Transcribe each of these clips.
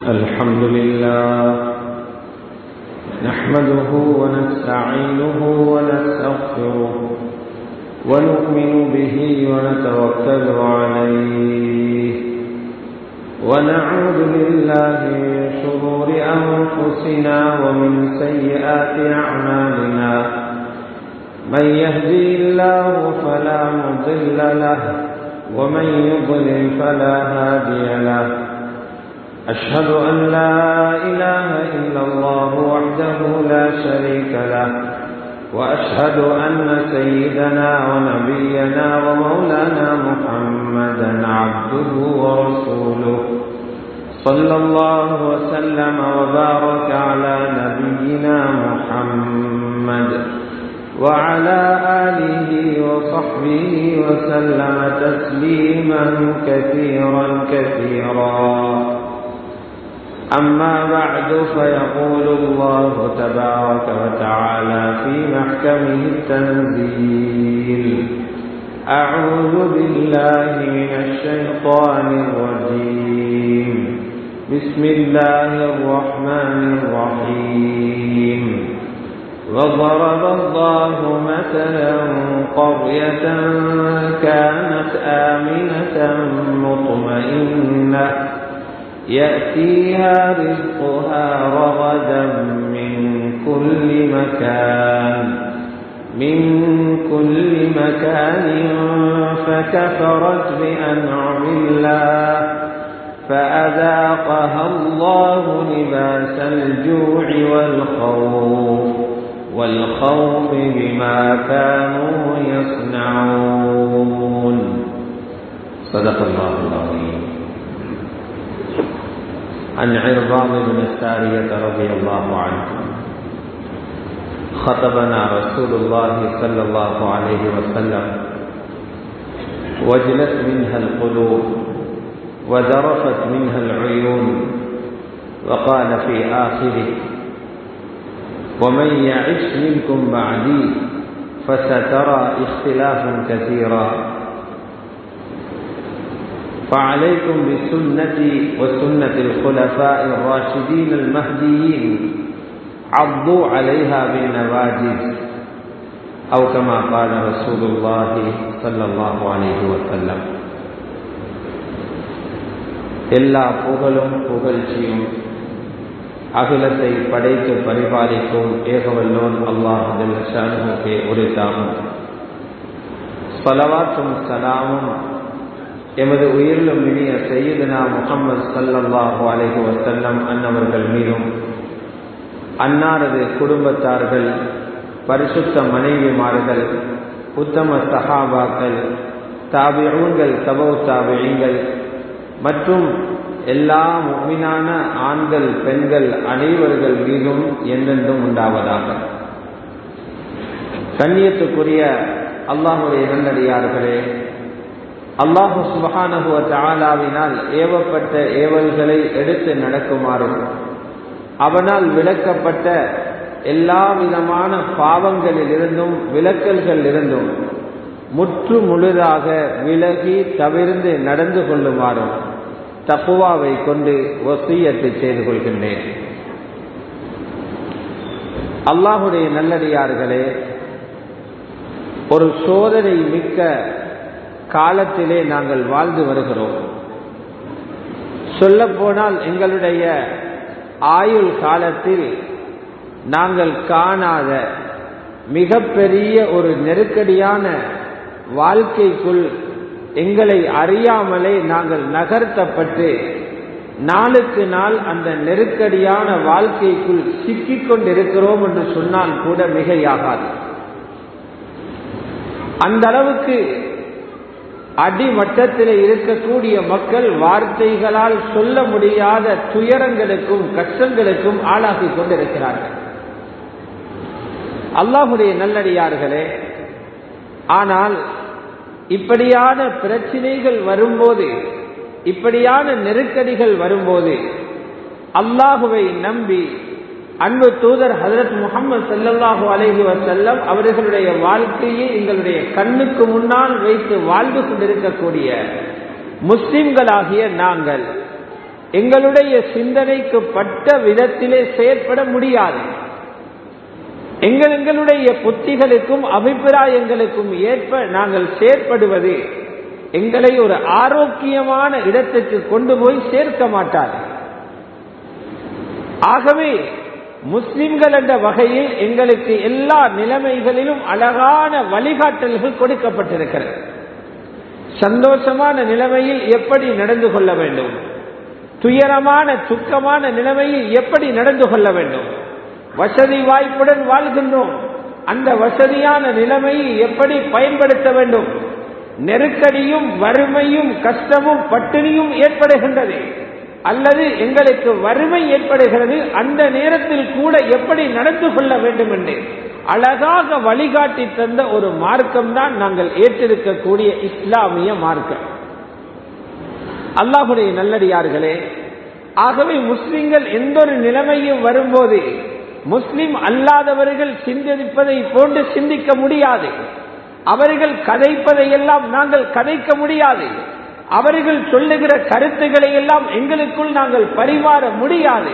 الحمد لله نحمده ونستعينه ونستغفره ونؤمن به ونتوكل عليه ونعوذ بالله من شرور أنفسنا ومن سيئات أعمالنا من يهدي الله فلا مضل له ومن يضلل فلا هادي له أشهد أن لا إله إلا الله وحده لا شريك له وأشهد أن سيدنا ونبينا ومولانا محمدا عبده ورسوله صلى الله وسلم وبارك على نبينا محمد وعلى آله وصحبه وسلم تسليما كثيرا كثيرا أما بعد فيقول الله تبارك وتعالى في محكمه التنزيل أعوذ بالله من الشيطان الرجيم بسم الله الرحمن الرحيم وضرب الله مثلا قرية كانت آمنة مطمئنة يأتيها رزقها رغدا من كل مكان من كل مكان فكفرت بأنعم الله فأذاقها الله لباس الجوع والخوف والخوف بما كانوا يصنعون صدق الله العظيم عن عرباض بن السارية رضي الله عنه خطبنا رسول الله صلى الله عليه وسلم وجلت منها القلوب وذرفت منها العيون وقال في آخره ومن يعش منكم بعدي فسترى اختلافا كثيرا فعليكم بسنتي وسنة الخلفاء الراشدين المهديين عضوا عليها بالنواجذ أو كما قال رسول الله صلى الله عليه وسلم எல்லா புகழும் புகழ்ச்சியும் அகிலத்தை படைத்து பரிபாலிக்கும் ஏகவல்லோன் அல்லாஹே உரித்தாமும் பலவாற்றும் சலாமும் எமது உயிரிலும் இனிய செய்யுதுனா முகமது சல்லல்லாஹு அலைஹி வசல்லம் அன்னவர்கள் மீதும் அன்னாரது குடும்பத்தார்கள் பரிசுத்த மனைவிமார்கள் உத்தம சஹாபாக்கள் தாபியூன்கள் தபவு தாபியங்கள் மற்றும் எல்லா முக்மினான ஆண்கள் பெண்கள் அனைவர்கள் மீதும் என்றென்றும் உண்டாவதாக கண்ணியத்துக்குரிய அல்லாஹுடைய நல்லடியார்களே அல்லாஹு சுபஹானகுவ தாலாவினால் ஏவப்பட்ட ஏவல்களை எடுத்து நடக்குமாறும் அவனால் விளக்கப்பட்ட எல்லா விதமான பாவங்களில் இருந்தும் விளக்கல்கள் இருந்தும் முற்று முழுதாக விலகி தவிர்ந்து நடந்து கொள்ளுமாறும் தப்புவாவை கொண்டு ஒசியத்தை செய்து கொள்கின்றேன் அல்லாஹுடைய நல்லடியார்களே ஒரு சோதனை மிக்க காலத்திலே நாங்கள் வாழ்ந்து வருகிறோம் சொல்ல போனால் எங்களுடைய ஆயுள் காலத்தில் நாங்கள் காணாத மிகப்பெரிய ஒரு நெருக்கடியான வாழ்க்கைக்குள் எங்களை அறியாமலே நாங்கள் நகர்த்தப்பட்டு நாளுக்கு நாள் அந்த நெருக்கடியான வாழ்க்கைக்குள் சிக்கிக் கொண்டிருக்கிறோம் என்று சொன்னால் கூட மிகையாகாது அந்த அளவுக்கு அடிமட்டத்தில் இருக்கக்கூடிய மக்கள் வார்த்தைகளால் சொல்ல முடியாத துயரங்களுக்கும் கஷ்டங்களுக்கும் ஆளாகி கொண்டிருக்கிறார்கள் அல்லாஹுடைய நல்லடியார்களே ஆனால் இப்படியான பிரச்சனைகள் வரும்போது இப்படியான நெருக்கடிகள் வரும்போது அல்லாஹுவை நம்பி அன்பு தூதர் ஹசரத் முகமது சல்லல்லாஹு அலஹி வசல்லம் அவர்களுடைய வாழ்க்கையை எங்களுடைய கண்ணுக்கு முன்னால் வைத்து வாழ்ந்து கொண்டிருக்கக்கூடிய முஸ்லிம்களாகிய நாங்கள் எங்களுடைய சிந்தனைக்கு பட்ட விதத்திலே செயற்பட முடியாது எங்கள் எங்களுடைய புத்திகளுக்கும் அபிப்பிராயங்களுக்கும் ஏற்ப நாங்கள் செயற்படுவது எங்களை ஒரு ஆரோக்கியமான இடத்துக்கு கொண்டு போய் சேர்க்க மாட்டார் ஆகவே முஸ்லிம்கள் என்ற வகையில் எங்களுக்கு எல்லா நிலைமைகளிலும் அழகான வழிகாட்டல்கள் கொடுக்கப்பட்டிருக்கிறது சந்தோஷமான நிலைமையில் எப்படி நடந்து கொள்ள வேண்டும் துயரமான துக்கமான நிலைமையில் எப்படி நடந்து கொள்ள வேண்டும் வசதி வாய்ப்புடன் வாழ்கின்றோம் அந்த வசதியான நிலைமையை எப்படி பயன்படுத்த வேண்டும் நெருக்கடியும் வறுமையும் கஷ்டமும் பட்டினியும் ஏற்படுகின்றது அல்லது எங்களுக்கு வறுமை ஏற்படுகிறது அந்த நேரத்தில் கூட எப்படி நடந்து கொள்ள வேண்டும் என்று அழகாக வழிகாட்டி தந்த ஒரு மார்க்கம் தான் நாங்கள் ஏற்றிருக்கக்கூடிய இஸ்லாமிய மார்க்கம் அல்லாஹுடைய நல்லடியார்களே ஆகவே முஸ்லிம்கள் எந்த ஒரு நிலைமையும் வரும்போது முஸ்லிம் அல்லாதவர்கள் சிந்திப்பதை போன்று சிந்திக்க முடியாது அவர்கள் கதைப்பதை எல்லாம் நாங்கள் கதைக்க முடியாது அவர்கள் சொல்லுகிற கருத்துக்களை எல்லாம் எங்களுக்குள் நாங்கள் பரிமாற முடியாது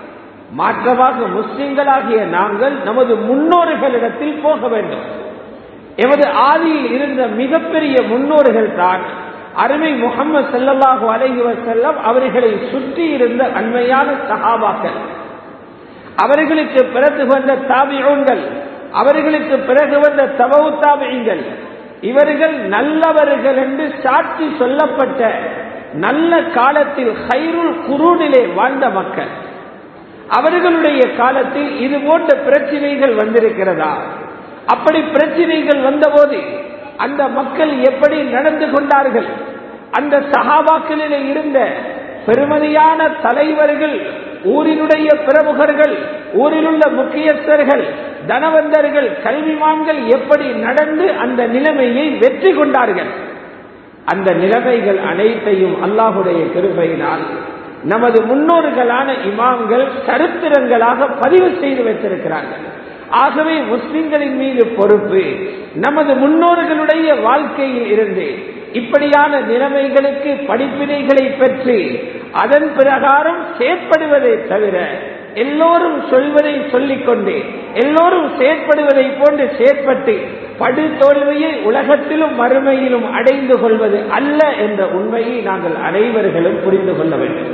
மாற்றமாக முஸ்லிம்களாகிய நாங்கள் நமது முன்னோர்களிடத்தில் போக வேண்டும் எமது ஆதியில் இருந்த மிகப்பெரிய முன்னோர்கள் தான் அருமை முகமது செல்லல்லாஹு அலைஹி வசல்லம் அவர்களை சுற்றி இருந்த அண்மையான சகாபாக்கள் அவர்களுக்கு பிறகு வந்த தாபியோங்கள் அவர்களுக்கு பிறகு வந்த தபவு தாபியங்கள் இவர்கள் நல்லவர்கள் என்று சாட்சி சொல்லப்பட்ட நல்ல காலத்தில் ஹைருல் குரூனிலே வாழ்ந்த மக்கள் அவர்களுடைய காலத்தில் இது போன்ற பிரச்சனைகள் வந்திருக்கிறதா அப்படி பிரச்சனைகள் வந்தபோது அந்த மக்கள் எப்படி நடந்து கொண்டார்கள் அந்த சகாபாக்களிலே இருந்த பெருமதியான தலைவர்கள் ஊரினுடைய பிரமுகர்கள் ஊரில் உள்ள முக்கியஸ்தர்கள் தனவந்தர்கள் கல்விமான்கள் எப்படி நடந்து அந்த நிலைமையை வெற்றி கொண்டார்கள் அந்த நிலைமைகள் அனைத்தையும் அல்லாஹுடைய கிருபையினால் நமது முன்னோர்களான இமாம்கள் சரித்திரங்களாக பதிவு செய்து வைத்திருக்கிறார்கள் ஆகவே முஸ்லிம்களின் மீது பொறுப்பு நமது முன்னோர்களுடைய வாழ்க்கையில் இருந்து இப்படியான நிலைமைகளுக்கு படிப்பினைகளை பெற்று அதன் பிரகாரம் செயற்படுவதை தவிர எல்லோரும் சொல்வதை சொல்லிக்கொண்டு எல்லோரும் செயற்படுவதை போன்று செயற்பட்டு படு தோல்வியை உலகத்திலும் மறுமையிலும் அடைந்து கொள்வது அல்ல என்ற உண்மையை நாங்கள் அனைவர்களும் புரிந்து கொள்ள வேண்டும்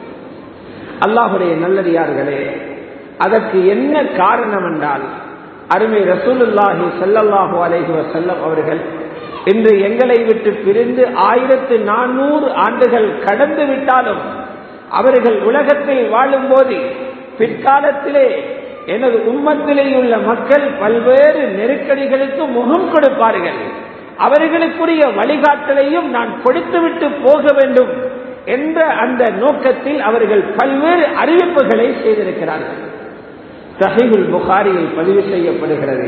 அல்லாஹுடைய நல்லடியார்களே அதற்கு என்ன காரணம் என்றால் அருமை ரசூலுல்லாஹி சல்லல்லாஹு அலைஹி வசல்லம் அவர்கள் இன்று எங்களை விட்டு பிரிந்து ஆயிரத்து நானூறு ஆண்டுகள் கடந்து விட்டாலும் அவர்கள் உலகத்தில் வாழும்போது பிற்காலத்திலே எனது உம்மத்திலே உள்ள மக்கள் பல்வேறு நெருக்கடிகளுக்கு முகம் கொடுப்பார்கள் அவர்களுக்குரிய வழிகாட்டலையும் நான் கொடுத்துவிட்டு போக வேண்டும் என்ற அந்த நோக்கத்தில் அவர்கள் பல்வேறு அறிவிப்புகளை செய்திருக்கிறார்கள் சஹிகுல் புகாரியில் பதிவு செய்யப்படுகிறது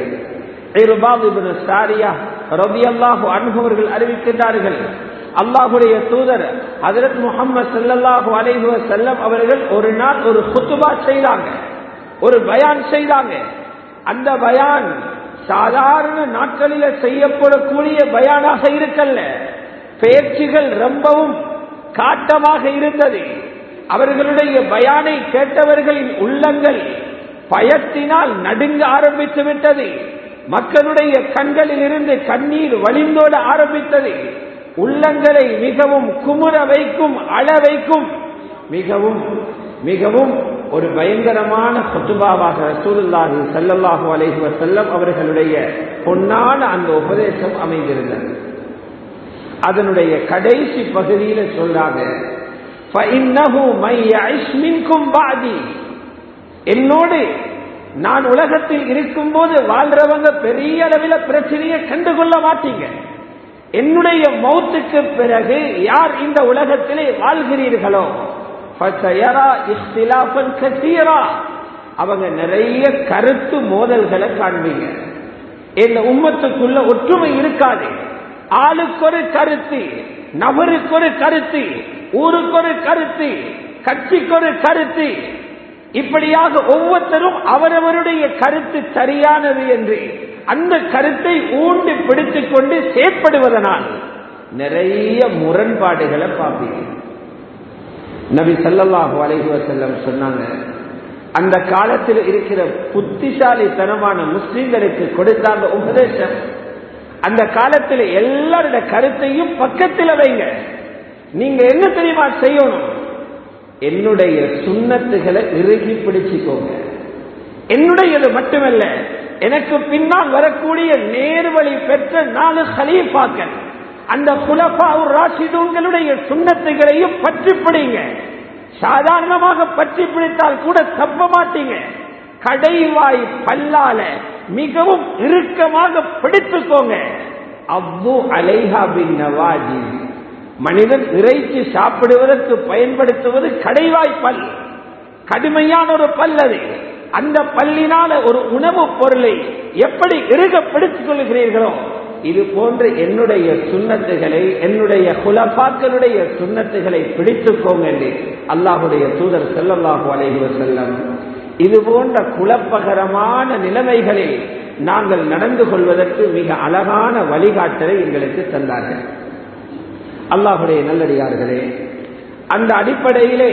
அன்பவர்கள் அறிவிக்கின்றார்கள் அல்லாஹுடைய தூதர் ஹதரத் முகமது சல்லாஹூ அலைஹுவ செல்லம் அவர்கள் ஒரு நாள் ஒரு குத்துபா செய்தாங்க ஒரு பயான் செய்தாங்க அந்த பயான் சாதாரண நாட்களில செய்யப்படக்கூடிய பயானாக இருக்கல்ல பேச்சுகள் ரொம்பவும் காட்டமாக இருந்தது அவர்களுடைய பயானை கேட்டவர்களின் உள்ளங்கள் பயத்தினால் நடுங்க ஆரம்பித்து விட்டது மக்களுடைய கண்களில் இருந்து கண்ணீர் வழிந்தோட ஆரம்பித்தது உள்ளங்களை மிகவும் குமுற வைக்கும் அழ வைக்கும் மிகவும் மிகவும் ஒரு பயங்கரமான குத்துபாவாக ரசூலுல்லாஹி சல்லல்லாஹு அலைஹி வஸல்லம் அவர்களுடைய பொன்னான அந்த உபதேசம் அமைந்திருந்தது அதனுடைய கடைசி பகுதியில சொல்றாங்க فَإِنَّهُ مَن يَعِشْ مِنكُم بَعْدِي என்னோடு நான் உலகத்தில் இருக்கும்போது வாழ்றவங்க பெரிய அளவில் பிரச்சனையை கண்டுகொள்ள மாட்டீங்க என்னுடைய மௌத்துக்கு பிறகு யார் இந்த உலகத்திலே வாழ்கிறீர்களோ அவங்க நிறைய கருத்து மோதல்களை காண்பீங்க இந்த உம்மத்துக்குள்ள ஒற்றுமை இருக்காது ஆளுக்கொரு கருத்து நபருக்கொரு கருத்து ஊருக்கொரு கருத்து கட்சிக்கொரு கருத்து இப்படியாக ஒவ்வொருத்தரும் அவரவருடைய கருத்து சரியானது என்று அந்த கருத்தை ஊண்டி பிடித்துக் கொண்டு செயற்படுவதனால் நிறைய முரண்பாடுகளை பார்ப்பீங்க நபி சல்லல்லாஹு அலைஹி வஸல்லம் சொன்னாங்க அந்த காலத்தில் இருக்கிற புத்திசாலித்தனமான முஸ்லிம்களுக்கு கொடுத்த அந்த உபதேசம் அந்த காலத்தில் எல்லாரோட கருத்தையும் பக்கத்தில் வைங்க நீங்க என்ன தெரியுமா செய்யணும் என்னுடைய சுண்ணத்துகளை இறுகி பிடிச்சுக்கோங்க என்னுடையது மட்டுமல்ல எனக்கு பின்னால் வரக்கூடிய நேர்வழி பெற்ற நாலு ஹலீஃபாக்கள் அந்த குலபா ராசிதூன்களுடைய சுண்ணத்துகளையும் பற்றி பிடிங்க சாதாரணமாக பற்றி பிடித்தால் கூட தப்ப மாட்டீங்க கடைவாய் பல்லால மிகவும் இறுக்கமாக பிடித்துக்கோங்க அவ்வு அலைஹா பின் நவாஜி மனிதன் இறைச்சி சாப்பிடுவதற்கு பயன்படுத்துவது கடைவாய் பல் கடுமையான ஒரு பல் அது அந்த பல்லினால ஒரு உணவுப் பொருளை எப்படி இறுக பிடித்துக் கொள்கிறீர்களோ இது போன்று என்னுடைய சுண்ணத்துகளை என்னுடைய குலப்பாக்களுடைய சுண்ணத்துகளை பிடித்துக்கோங்க என்று அல்லாஹுடைய தூதர் செல்லல்லாஹு அலைஹி வஸல்லம் இது போன்ற குழப்பகரமான நிலைமைகளில் நாங்கள் நடந்து கொள்வதற்கு மிக அழகான வழிகாட்டலை எங்களுக்கு தந்தார்கள் அல்லாஹுடைய நல்லடியார்களே அந்த அடிப்படையிலே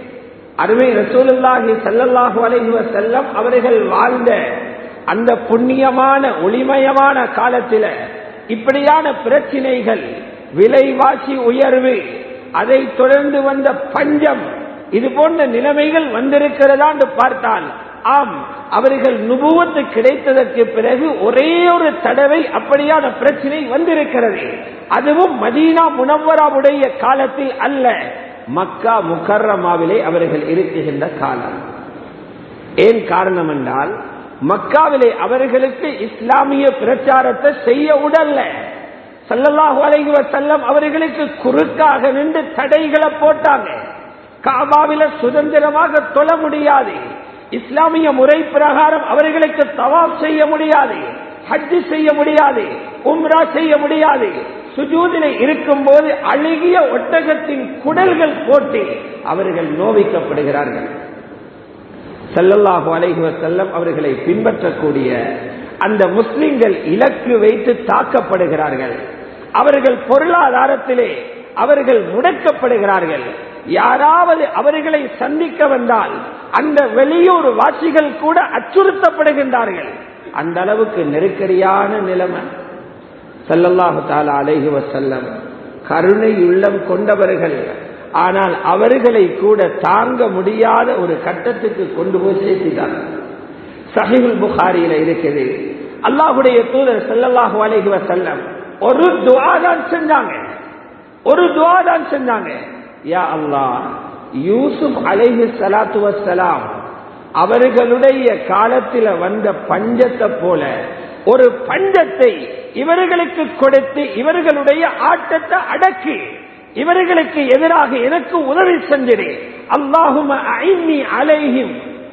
அருமை ரசூலுல்லாஹி ஸல்லல்லாஹு அலைஹி வஸல்லம் அவர்கள் வாழ்ந்த அந்த புண்ணியமான ஒளிமயமான காலத்தில இப்படியான பிரச்சினைகள் விலைவாசி உயர்வு அதை தொடர்ந்து வந்த பஞ்சம் இது போன்ற நிலைமைகள் வந்திருக்கிறதா என்று பார்த்தால் ஆம் அவர்கள் நுபுவத்து கிடைத்ததற்கு பிறகு ஒரே ஒரு தடவை அப்படியான பிரச்சனை வந்திருக்கிறது அதுவும் மதீனா முனவராவுடைய காலத்தில் அல்ல மக்கா முக்கர்ரமாவிலே அவர்கள் இருக்குகின்ற காலம் ஏன் காரணம் என்றால் மக்காவிலே அவர்களுக்கு இஸ்லாமிய பிரச்சாரத்தை செய்ய உடல்ல சல்லல்லாஹு அலைஹி வஸல்லம் அவர்களுக்கு குறுக்காக நின்று தடைகளை போட்டாங்க காபாவில சுதந்திரமாக தொழ முடியாது இஸ்லாமிய முறை பிரகாரம் அவர்களுக்கு தவாப் செய்ய முடியாது ஹஜ் செய்ய முடியாது உம்ரா செய்ய முடியாது சுஜூதிலே இருக்கும் போது அழுகிய ஒட்டகத்தின் குடல்கள் போட்டு அவர்கள் நோவிக்கப்படுகிறார்கள் செல்லல்லாஹு அலைஹி வஸல்லம் அவர்களை பின்பற்றக்கூடிய அந்த முஸ்லிம்கள் இலக்கு வைத்து தாக்கப்படுகிறார்கள் அவர்கள் பொருளாதாரத்திலே அவர்கள் முடக்கப்படுகிறார்கள் யாராவது அவர்களை சந்திக்க வந்தால் அந்த வெளியூர் வாசிகள் கூட அச்சுறுத்தப்படுகின்றார்கள் அந்த அளவுக்கு நெருக்கடியான நிலைமை சல்லல்லாஹு தாலா அலைஹி வசல்லம் கருணை உள்ளம் கொண்டவர்கள் ஆனால் அவர்களை கூட தாங்க முடியாத ஒரு கட்டத்துக்கு கொண்டு போய் சேர்த்திட்டார்கள் சஹிபுல் புகாரியில இருக்குது அல்லாஹுடைய தூதர் செல்லல்லாஹு அலைஹி வசல்லம் ஒரு துவா தான் செஞ்சாங்க ஒரு துவா தான் செஞ்சாங்க யா அல்லாஹ் யூசுப் அலைஹி சலாத்து வசலாம் அவர்களுடைய காலத்தில் வந்த பஞ்சத்தை போல ஒரு பஞ்சத்தை இவர்களுக்கு கொடுத்து இவர்களுடைய ஆட்டத்தை அடக்கி இவர்களுக்கு எதிராக எனக்கு உதவி செஞ்சிரு அல்லாஹும ஐன்னி அலைஹிம்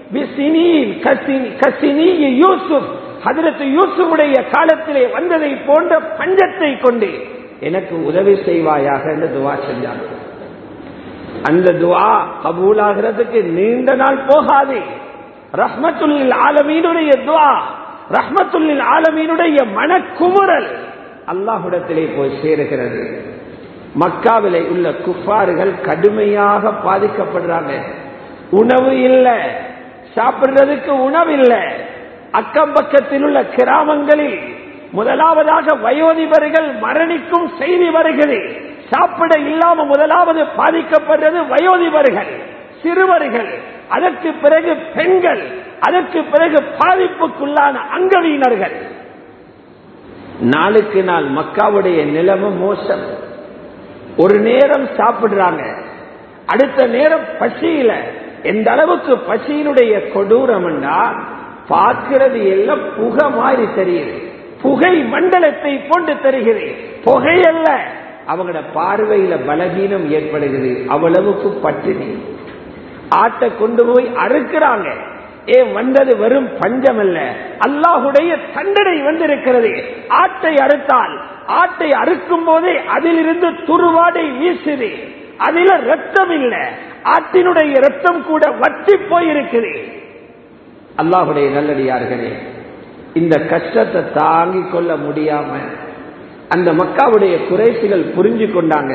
யூசுப் ஹதரத்து யூசுஃபுடைய காலத்திலே வந்ததை போன்ற பஞ்சத்தை கொண்டு எனக்கு உதவி செய்வாயாக என்று துவா செஞ்சாங்க அந்த துவா கபூலாகிறதுக்கு நீண்ட நாள் போகாது ரஹ்மத்துல்லில் ஆலமீனுடைய துவா ரஹ்மத்துல்லில் ஆலமீனுடைய மனக்குமுறல் அல்லாஹுடத்திலே போய் சேருகிறது மக்காவிலே உள்ள குஃபார்கள் கடுமையாக பாதிக்கப்படுறாங்க உணவு இல்லை சாப்பிடுறதுக்கு உணவு இல்லை அக்கம் பக்கத்தில் உள்ள கிராமங்களில் முதலாவதாக வயோதிபர்கள் மரணிக்கும் செய்தி வருகிறது சாப்பிட இல்லாம முதலாவது பாதிக்கப்படுறது வயோதிபர்கள் சிறுவர்கள் அதற்கு பிறகு பெண்கள் அதற்கு பிறகு பாதிப்புக்குள்ளான அங்கவீனர்கள் நாளுக்கு நாள் மக்காவுடைய நிலைமை மோசம் ஒரு நேரம் சாப்பிடுறாங்க அடுத்த நேரம் பசியில எந்த அளவுக்கு பசியினுடைய கொடூரம்னா பார்க்கிறது எல்லாம் புகை மாதிரி தெரியுது புகை மண்டலத்தை போன்று தெரிகிறது புகையல்ல அவங்களோட பார்வையில பலகீனம் ஏற்படுகிறது அவ்வளவுக்கு பட்டினி ஆட்டை கொண்டு போய் அறுக்கிறாங்க ஏன் வந்தது வெறும் பஞ்சம் அல்ல அல்லாஹுடைய தண்டனை வந்திருக்கிறது ஆட்டை அறுத்தால் ஆட்டை அறுக்கும் போதே அதிலிருந்து துருவாடை வீசுது அதில ரத்தம் இல்ல ஆட்டினுடைய ரத்தம் கூட வற்றி போயிருக்குது அல்லாஹுடைய நல்லடியார்களே இந்த கஷ்டத்தை தாங்கிக் கொள்ள முடியாம அந்த மக்காவுடைய குறைசிகள் புரிஞ்சு கொண்டாங்க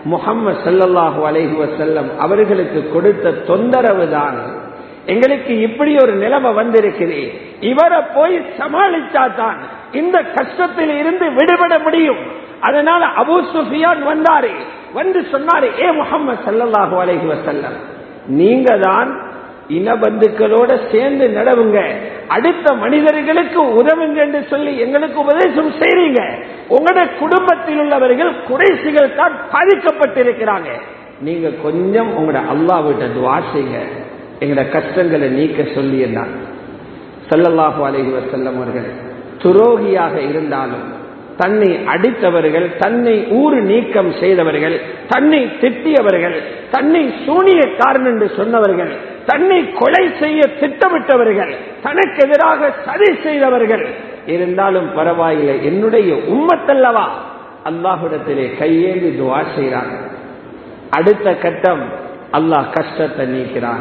முகம்மது சல்லல்லாஹு அலைஹி வசல்லம் அவர்களுக்கு கொடுத்த தொந்தரவு தான் எங்களுக்கு இப்படி ஒரு நிலைமை வந்திருக்குது இவரை போய் சமாளிச்சா தான் இந்த கஷ்டத்தில் இருந்து விடுபட முடியும் அதனால அபூ சுஃபியான் வந்தாரு வந்து சொன்னாரு ஏ முகம்மது சல்லல்லாஹு அலைஹி வசல்லம் நீங்க தான் இனபந்துக்களோட சேர்ந்து நடவுங்க அடுத்த மனிதர்களுக்கு உதவுங்க என்று சொல்லி எங்களுக்கு உபதேசம் செய்றீங்க உங்களோட குடும்பத்தில் உள்ளவர்கள் குறைசிகள் தான் பாதிக்கப்பட்டிருக்கிறாங்க நீங்க கொஞ்சம் உங்களோட அல்லாவிட்ட துவா செய்யுங்க எங்களோட கஷ்டங்களை நீக்க சொல்லி என்றான் சல்லல்லாஹு அலைஹி வசல்லம் அவர்கள் துரோகியாக இருந்தாலும் தன்னை அடித்தவர்கள் தன்னை ஊறு நீக்கம் செய்தவர்கள் தன்னை திட்டியவர்கள் தன்னை சூனியக்காரன் என்று சொன்னவர்கள் தன்னை கொலை செய்ய திட்டமிட்டவர்கள் தனக்கு எதிராக சதி செய்தவர்கள் இருந்தாலும் பரவாயில்லை என்னுடைய உம்மத்தல்லவா அல்லாஹுடத்திலே கையேந்தி துவா செய்கிறாங்க அடுத்த கட்டம் அல்லாஹ் கஷ்டத்தை நீக்கிறான்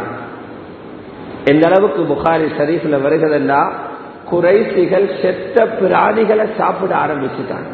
எந்த அளவுக்கு புகாரி ஷரீஃப்ல வருகிறதுண்டா குறைசிகள் செத்த பிராணிகளை சாப்பிட ஆரம்பிச்சுட்டாங்க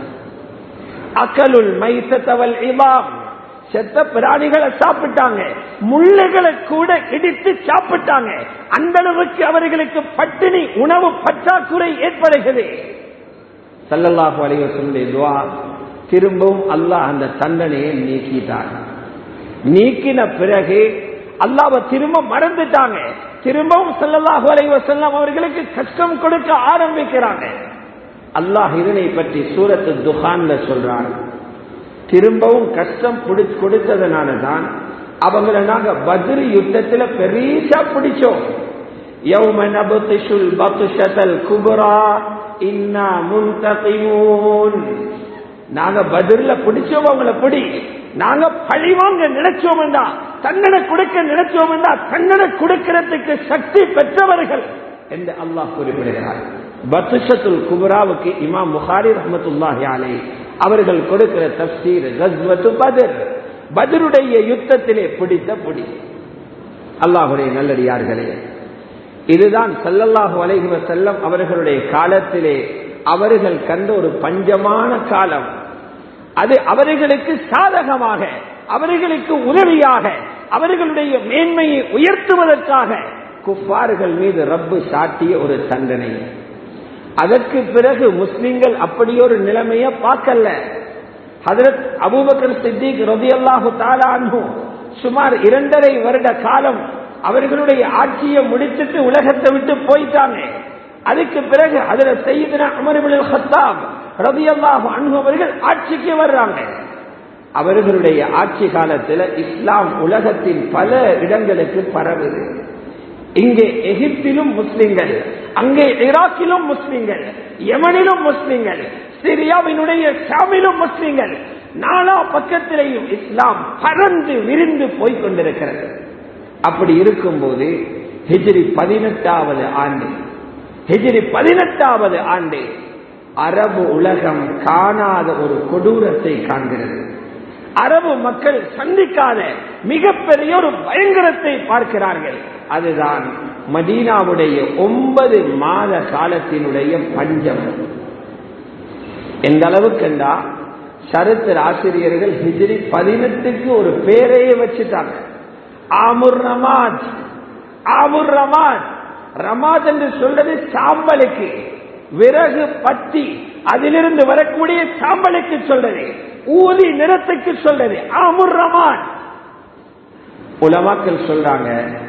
அக்கலுள் மைத்தவல் இமாம் செத்த பிராணிகளை சாப்பிட்டாங்க முள்ளுகளை கூட இடித்து சாப்பிட்டாங்க அந்த அளவுக்கு அவர்களுக்கு பட்டினி உணவு பற்றாக்குறை ஏற்படுகிறது சல்லல்லாஹு அலைவசனுடைய துவா திரும்பவும் அல்லாஹ் அந்த தண்டனையை நீக்கிட்டார் நீக்கின பிறகு அல்லாவை திரும்ப மறந்துட்டாங்க திரும்பவும் சல்லல்லாஹு அலைவசல்லாம் அவர்களுக்கு கஷ்டம் கொடுக்க ஆரம்பிக்கிறாங்க அல்லாஹ் இதனை பற்றி சூரத்து துஹான்ல சொல்றாங்க திரும்பவும் கஷ்டம் கொடுத்ததுனால தான் அவங்கள நாங்க பத்ரி யுத்தத்துல பெரிசா பிடிச்சோம் யௌம நபுதிஷுல் பத்துஷதல் குபரா இன்னா முன்தகிமூன் நாங்க பதிர்ல பிடிச்சோம் அவங்கள பிடி நாங்க பழிவாங்க நினைச்சோம் என்றா தண்டனை கொடுக்க நினைச்சோம் என்றா தண்டனை கொடுக்கிறதுக்கு சக்தி பெற்றவர்கள் என்று அல்லாஹ் குறிப்பிடுகிறார் பத்துஷத்துல் குபராவுக்கு இமாம் புகாரி ரஹமத்துல்லாஹி அலை அவர்கள் கொடுக்கிற தப்சீர் கஸ்வத்து பதர் பதருடைய யுத்தத்திலே பிடித்த பிடி அல்லாஹுடைய நல்லடியார்களே இதுதான் சல்லல்லாஹு அலைஹி வசல்லம் அவர்களுடைய காலத்திலே அவர்கள் கண்ட ஒரு பஞ்சமான காலம் அது அவர்களுக்கு சாதகமாக அவர்களுக்கு உதவியாக அவர்களுடைய மேன்மையை உயர்த்துவதற்காக குப்பார்கள் மீது ரப்பு சாட்டிய ஒரு தண்டனை அதற்கு பிறகு முஸ்லிம்கள் அப்படி ஒரு நிலைமைய பார்க்கல ஹதரத் அபூபக்கர் சித்திக் ரதியல்லாஹு தாலானு சுமார் இரண்டரை வருட காலம் அவர்களுடைய ஆட்சியை முடித்துட்டு உலகத்தை விட்டு போயிட்டாங்க அதுக்கு பிறகு அதுல செய்தின அமர்பில் ஹத்தாப் ரதியல்லாஹு அன்பு அவர்கள் ஆட்சிக்கு வர்றாங்க அவர்களுடைய ஆட்சி காலத்தில் இஸ்லாம் உலகத்தின் பல இடங்களுக்கு பரவுது இங்கே எகிப்திலும் முஸ்லிம்கள் அங்கே ஈராக்கிலும் முஸ்லிம்கள் யமனிலும் முஸ்லிம்கள் சிரியாவினுடைய ஷாமிலும் முஸ்லிம்கள் நாலா பக்கத்திலேயும் இஸ்லாம் பறந்து விரிந்து போய்கொண்டிருக்கிறது அப்படி இருக்கும்போது ஹிஜ்ரி பதினெட்டாவது ஆண்டு ஹிஜ்ரி பதினெட்டாவது ஆண்டு அரபு உலகம் காணாத ஒரு கொடூரத்தை காண்கிறது அரபு மக்கள் சந்திக்காத மிகப்பெரிய ஒரு பயங்கரத்தை பார்க்கிறார்கள் அதுதான் மதீனாவுடைய ஒன்பது மாத காலத்தினுடைய பஞ்சம் எந்த அளவுக்குண்டா சரித்திர ஆசிரியர்கள் ஹிஜ்ரி பதினெட்டுக்கு ஒரு பேரையே வச்சுட்டாங்க ஆமுர் ரமாஜ் ஆமுர் ரமாஜ் ரமாஜ் என்று சொல்றது சாம்பலுக்கு விறகு பத்தி அதிலிருந்து வரக்கூடிய சாம்பலுக்கு சொல்றது ஊதி நிறத்துக்கு சொல்றது ஆமுர் ரமான் உலமாக்கள் சொல்றாங்க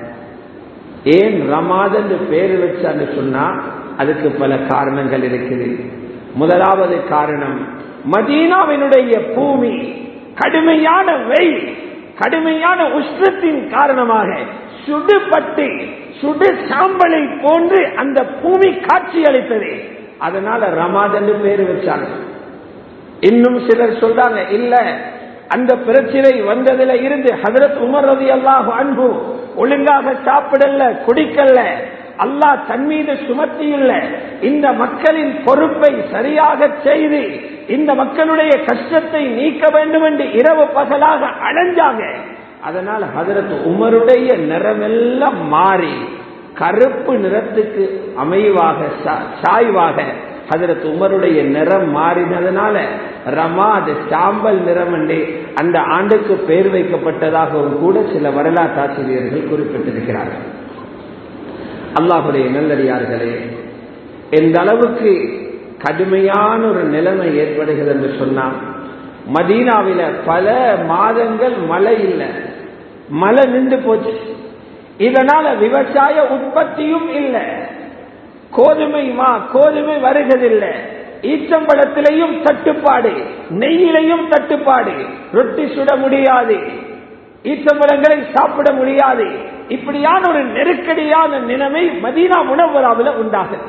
ஏன் ரமாத் என்று பேர் வச்சான்னு சொன்னா அதுக்கு பல காரணங்கள் இருக்குது முதலாவது காரணம் மதீனாவினுடைய பூமி கடுமையான வெயில் கடுமையான உஷ்ணத்தின் காரணமாக சுடுபட்டு சுடு சாம்பலை போன்று அந்த பூமி காட்சி அளித்தது அதனால ரமாத் என்று பேர் வச்சாங்க இன்னும் சிலர் சொல்றாங்க இல்ல அந்த பிரச்சனை வந்ததுல இருந்து ஹதரத் உமர் ரதி அல்லாஹ் அன்பு ஒழுங்காக சாப்பிடல குடிக்கல அல்லாஹ் தன் மீது சுமத்தியுள்ள இந்த மக்களின் பொறுப்பை சரியாக செய்து இந்த மக்களுடைய கஷ்டத்தை நீக்க வேண்டும் என்று இரவு பகலாக அடைஞ்சாங்க அதனால் ஹதரத் உமருடைய நிறமெல்லாம் மாறி கருப்பு நிறத்துக்கு அமைவாக சாய்வாக ஹதரத் உமருடைய நிறம் மாறினதுனால ரமாத் சாம்பல் நிறம் என்று அந்த ஆண்டுக்கு பெயர் வைக்கப்பட்டதாகவும் கூட சில வரலாற்றாசிரியர்கள் குறிப்பிட்டிருக்கிறார்கள் அல்லாஹுடைய நல்லடியார்களே எந்த அளவுக்கு கடுமையான ஒரு நிலைமை ஏற்படுகிறது என்று சொன்னால் மதீனாவில பல மாதங்கள் மழை இல்லை மழை நின்று போச்சு இதனால விவசாய உற்பத்தியும் இல்லை கோதுமை மா கோதுமை வருகிறதில்லை ஈச்சம்பழத்திலையும் தட்டுப்பாடு நெய்யிலையும் தட்டுப்பாடு ரொட்டி சுட முடியாது ஈச்சம்பழங்களை சாப்பிட முடியாது இப்படியான ஒரு நெருக்கடியான நிலைமை மதீனா உணவராவில் உண்டாகுது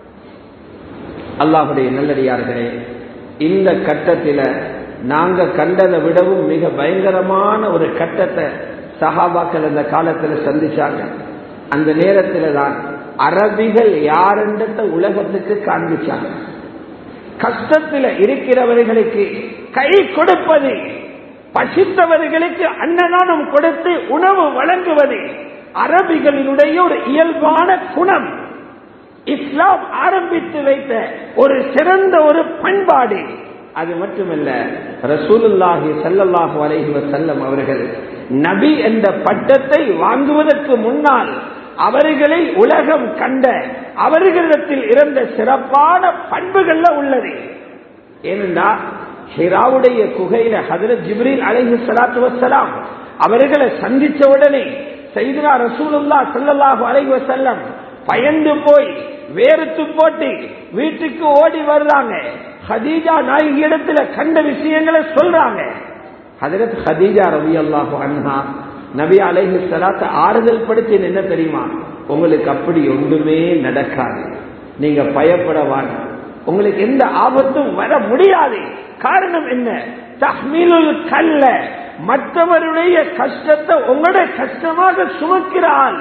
அல்லாஹுடைய நல்லடியார்களே இந்த கட்டத்தில நாங்க கண்டதை விடவும் மிக பயங்கரமான ஒரு கட்டத்தை சஹாபாக்கள் அந்த காலத்துல சந்திச்சாங்க அந்த நேரத்துல தான் அரபிகள் யாரென்றத உலகத்துக்கு காண்பிச்சாங்க கஷ்டத்தில் இருக்கிறவர்களுக்கு கை கொடுப்பது பசித்தவர்களுக்கு அன்னதானம் கொடுத்து உணவு வழங்குவது அரபிகளினுடைய ஒரு இயல்பான குணம் இஸ்லாம் ஆரம்பித்து வைத்த ஒரு சிறந்த ஒரு பண்பாடு அது மட்டுமல்ல ரசூலுல்லாஹி சல்லல்லாஹு அலைஹி வஸல்லம் அவர்கள் நபி என்ற பட்டத்தை வாங்குவதற்கு முன்னால் அவர்களை உலகம் கண்ட அவர்களிடத்தில் இருந்த சிறப்பான பண்புகள்ல உள்ளது ஏனென்றா ஹிராவுடைய குகையில ஹதரத் ஜிப்ரீல் அலைஹி ஸலாத்து வஸ்ஸலாம் அவர்களை சந்திச்ச உடனே செய்தா ரசூலுல்லா ஸல்லல்லாஹு அலைஹி வஸல்லம் பயந்து போய் வேறுத்து போட்டு வீட்டுக்கு ஓடி வர்றாங்க ஹதீஜா நாயகி இடத்துல கண்ட விஷயங்களை சொல்றாங்க ஹதரத் ஹதீஜா ரவி அல்லாஹு அன்ஹா நபி அலைஹி சலாத்த ஆறுதல் படுத்தி என்ன தெரியுமா உங்களுக்கு அப்படி ஒன்றுமே நடக்காது நீங்க பயப்படவான் உங்களுக்கு எந்த ஆபத்தும் வர முடியாது காரணம் என்ன தஹ்மீலுல் கல்ல மற்றவருடைய கஷ்டத்தை உங்களுடைய கஷ்டமாக சுமக்கிறாள்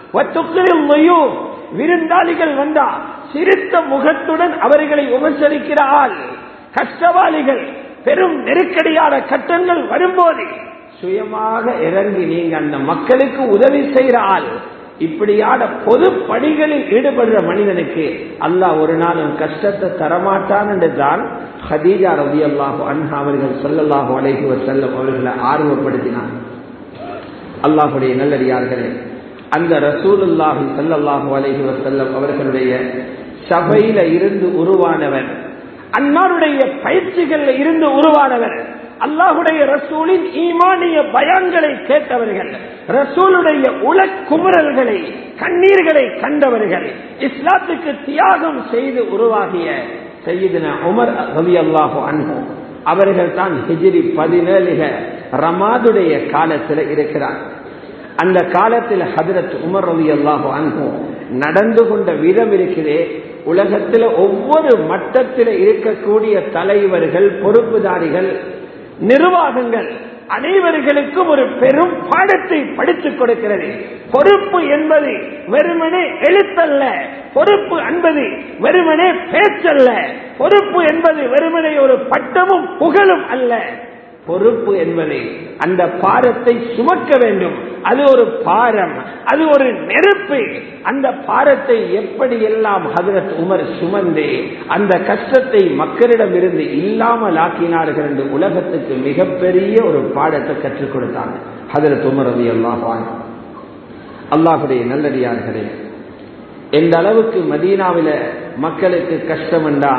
விருந்தாளிகள் வந்தா சிரித்த முகத்துடன் அவர்களை உபசரிக்கிற ஆள் கஷ்டவாளிகள் பெரும் நெருக்கடியான கட்டங்கள் வரும்போது சுயமாக இறங்கி நீங்க அந்த மக்களுக்கு உதவி செய்கிற ஆள் இப்படியான பொது பணிகளில் ஈடுபடுற மனிதனுக்கு அல்லாஹ் ஒரு நாளும் கஷ்டத்தை தரமாட்டான் என்றுதான் ஹதீஜா ரவி அல்லாஹு அன்ஹா அவர்கள் சொல்லல்லாஹு அலைஹி செல்லும் அவர்களை ஆர்வப்படுத்தினார் அல்லாஹுடைய நல்லடியார்களே அந்த ரசூலுல்லாஹி சல்லல்லாஹு அலைஹி வசல்லம் அவர்களுடைய சபையில இருந்து உருவானவர் அன்னாருடைய பயிற்சிகள்ல இருந்து உருவானவர் அல்லாஹுடைய ரசூலின் ஈமானிய பயான்களை கேட்டவர்கள் ரசூலுடைய உலக்குமுறல்களை கண்ணீர்களை கண்டவர்கள் இஸ்லாத்துக்கு தியாகம் செய்து உருவாகிய செய்தின உமர் ரவி அல்லாஹு அன்பு அவர்கள் தான் ஹிஜிரி பதினேழுக ரமாதுடைய காலத்தில் இருக்கிறார் அந்த காலத்தில் ஹதரத் உமர் ரவி அல்லாஹு அன்பு நடந்து கொண்ட விதம் இருக்கிறே உலகத்தில் ஒவ்வொரு மட்டத்தில் இருக்கக்கூடிய தலைவர்கள் பொறுப்புதாரிகள் நிர்வாகங்கள் அனைவர்களுக்கும் ஒரு பெரும் பாடத்தை படித்துக் கொடுக்கிறது பொறுப்பு என்பது வெறுமனே எழுத்தல்ல பொறுப்பு என்பது வெறுமனே பேச்சல்ல பொறுப்பு என்பது வெறுமனே ஒரு பட்டமும் புகழும் அல்ல பொறுப்பு என்பது அந்த பாரத்தை சுமக்க வேண்டும் அது ஒரு பாரம் அது ஒரு நெருப்பு அந்த பாரத்தை எப்படி எல்லாம் ஹதரத் உமர் சுமந்து அந்த கஷ்டத்தை மக்களிடம் இருந்து இல்லாமல் ஆக்கினார்கள் என்று உலகத்துக்கு மிகப்பெரிய ஒரு பாடத்தை கற்றுக் கொடுத்தாங்க ஹதரத் உமர் ரவி அல்லாஹான் அல்லாஹுடைய நல்லடியார்களே எந்த அளவுக்கு மதீனாவில மக்களுக்கு கஷ்டம் என்றா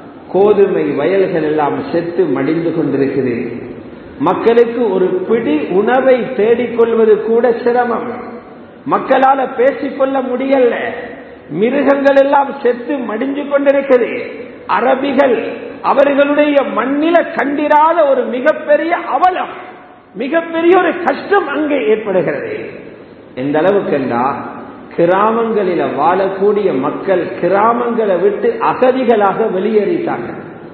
கோதுமை வயல்கள் எல்லாம் செத்து மடிந்து கொண்டிருக்குது மக்களுக்கு ஒரு பிடி உணவை தேடிக்கொள்வது கூட சிரமம் மக்களால பேசிக்கொள்ள முடியல மிருகங்கள் எல்லாம் செத்து மடிஞ்சு கொண்டிருக்குது அரபிகள் அவர்களுடைய மண்ணில கண்டிராத ஒரு மிகப்பெரிய அவலம் மிகப்பெரிய ஒரு கஷ்டம் அங்கே ஏற்படுகிறது எந்த அளவுக்கு என்றா கிராமங்களில வாழக்கூடிய மக்கள் கிராமங்களை விட்டு அகதிகளாக வெளியேறிட்டாங்க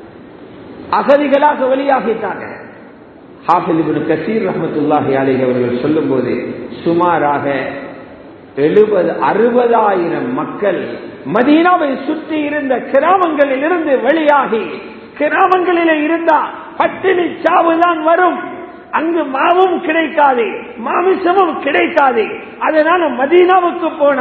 அகதிகளாக வெளியாகிட்டாங்க ஹாஃபிலிபின் கசீர் ரஹமத்துல்லாஹி அலிஹ் அவர்கள் சொல்லும் போது சுமாராக எழுபது அறுபதாயிரம் மக்கள் மதீனாவை சுற்றி இருந்த கிராமங்களில் இருந்து வெளியாகி கிராமங்களில் இருந்தா பட்டினி சாவுதான் வரும் அங்கு மாவும் கிடைக்காது மாமிசமும் கிடைக்காது அதனால மதீனாவுக்கு போனா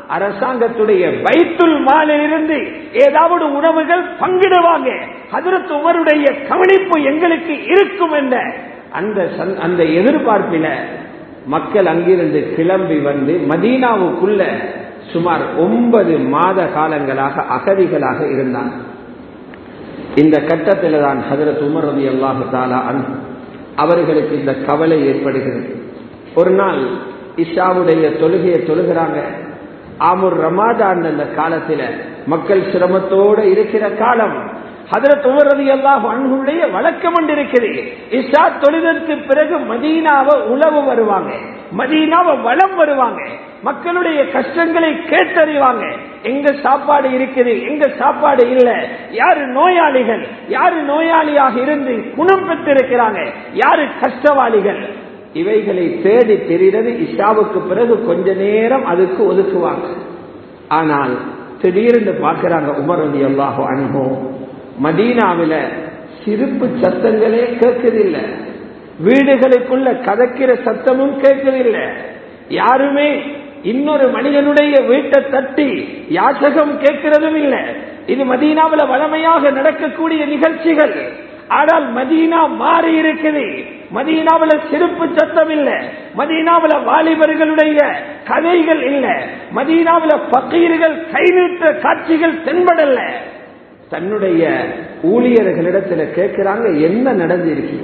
அரசாங்கத்துடைய பைத்துல் மாலிலிருந்து ஏதாவது உணவுகள் பங்கிடுவாங்க ஹதரத் உமருடைய கவனிப்பு எங்களுக்கு இருக்கும் என்ற அந்த சந்- அந்த எதிர்பார்ப்பில மக்கள் அங்கிருந்து கிளம்பி வந்து மதீனாவுக்குள்ள சுமார் ஒன்பது மாத காலங்களாக அகதிகளாக இருந்தாங்க இந்த கட்டத்தில் தான் ஹதரத் உமர் ரதி அல்லாஹு தாலா அன்ஹு அவர்களுக்கு இந்த கவலை ஏற்படுகிறது ஒரு நாள் இஷாவுடைய தொழுகையை தொழுகிறாங்க ஆமுர் ரமாதான் அந்த காலத்தில் மக்கள் சிரமத்தோட இருக்கிற காலம் ஹதரத் உமர் ரதி அல்லாஹ் அன்ஹுடைய வழக்கம் ஒன்று இருக்குது இஷா தொழுதற்கு பிறகு மதீனாவை உழவு வருவாங்க மதீனாவை வளம் வருவாங்க மக்களுடைய கஷ்டங்களை கேட்டறிவாங்க எங்க சாப்பாடு இருக்குது எங்க சாப்பாடு இல்ல யாரு நோயாளிகள் யாரு நோயாளியாக இருந்து குணம் பெற்றிருக்கிறாங்க யாரு கஷ்டவாளிகள் இவைகளை தேடி தெரிகிறது இஷாவுக்கு பிறகு கொஞ்ச நேரம் அதுக்கு ஒதுக்குவாங்க ஆனால் திடீர்னு பார்க்கிறாங்க உமர் ரதி அல்லாஹோ அனுபவ மதீனாவில சிரிப்பு சத்தங்களே கேட்கதில்லை வீடுகளுக்குள்ள கதக்கிற சத்தமும் கேட்கதில்லை யாருமே இன்னொரு மனிதனுடைய வீட்டை தட்டி யாசகம் கேட்கிறதும் இல்லை இது மதீனாவில் வளமையாக நடக்கக்கூடிய நிகழ்ச்சிகள் ஆனால் மதீனா மாறி இருக்குது மதீனாவில் சிறப்பு சத்தம் இல்ல மதீனாவில் வாலிபர்களுடைய கதைகள் இல்ல மதீனாவில் பக்கீர்கள் கை நீட்ட காட்சிகள் தென்படல தன்னுடைய ஊழியர்களிடத்துல கேட்கிறாங்க என்ன நடந்திருக்கு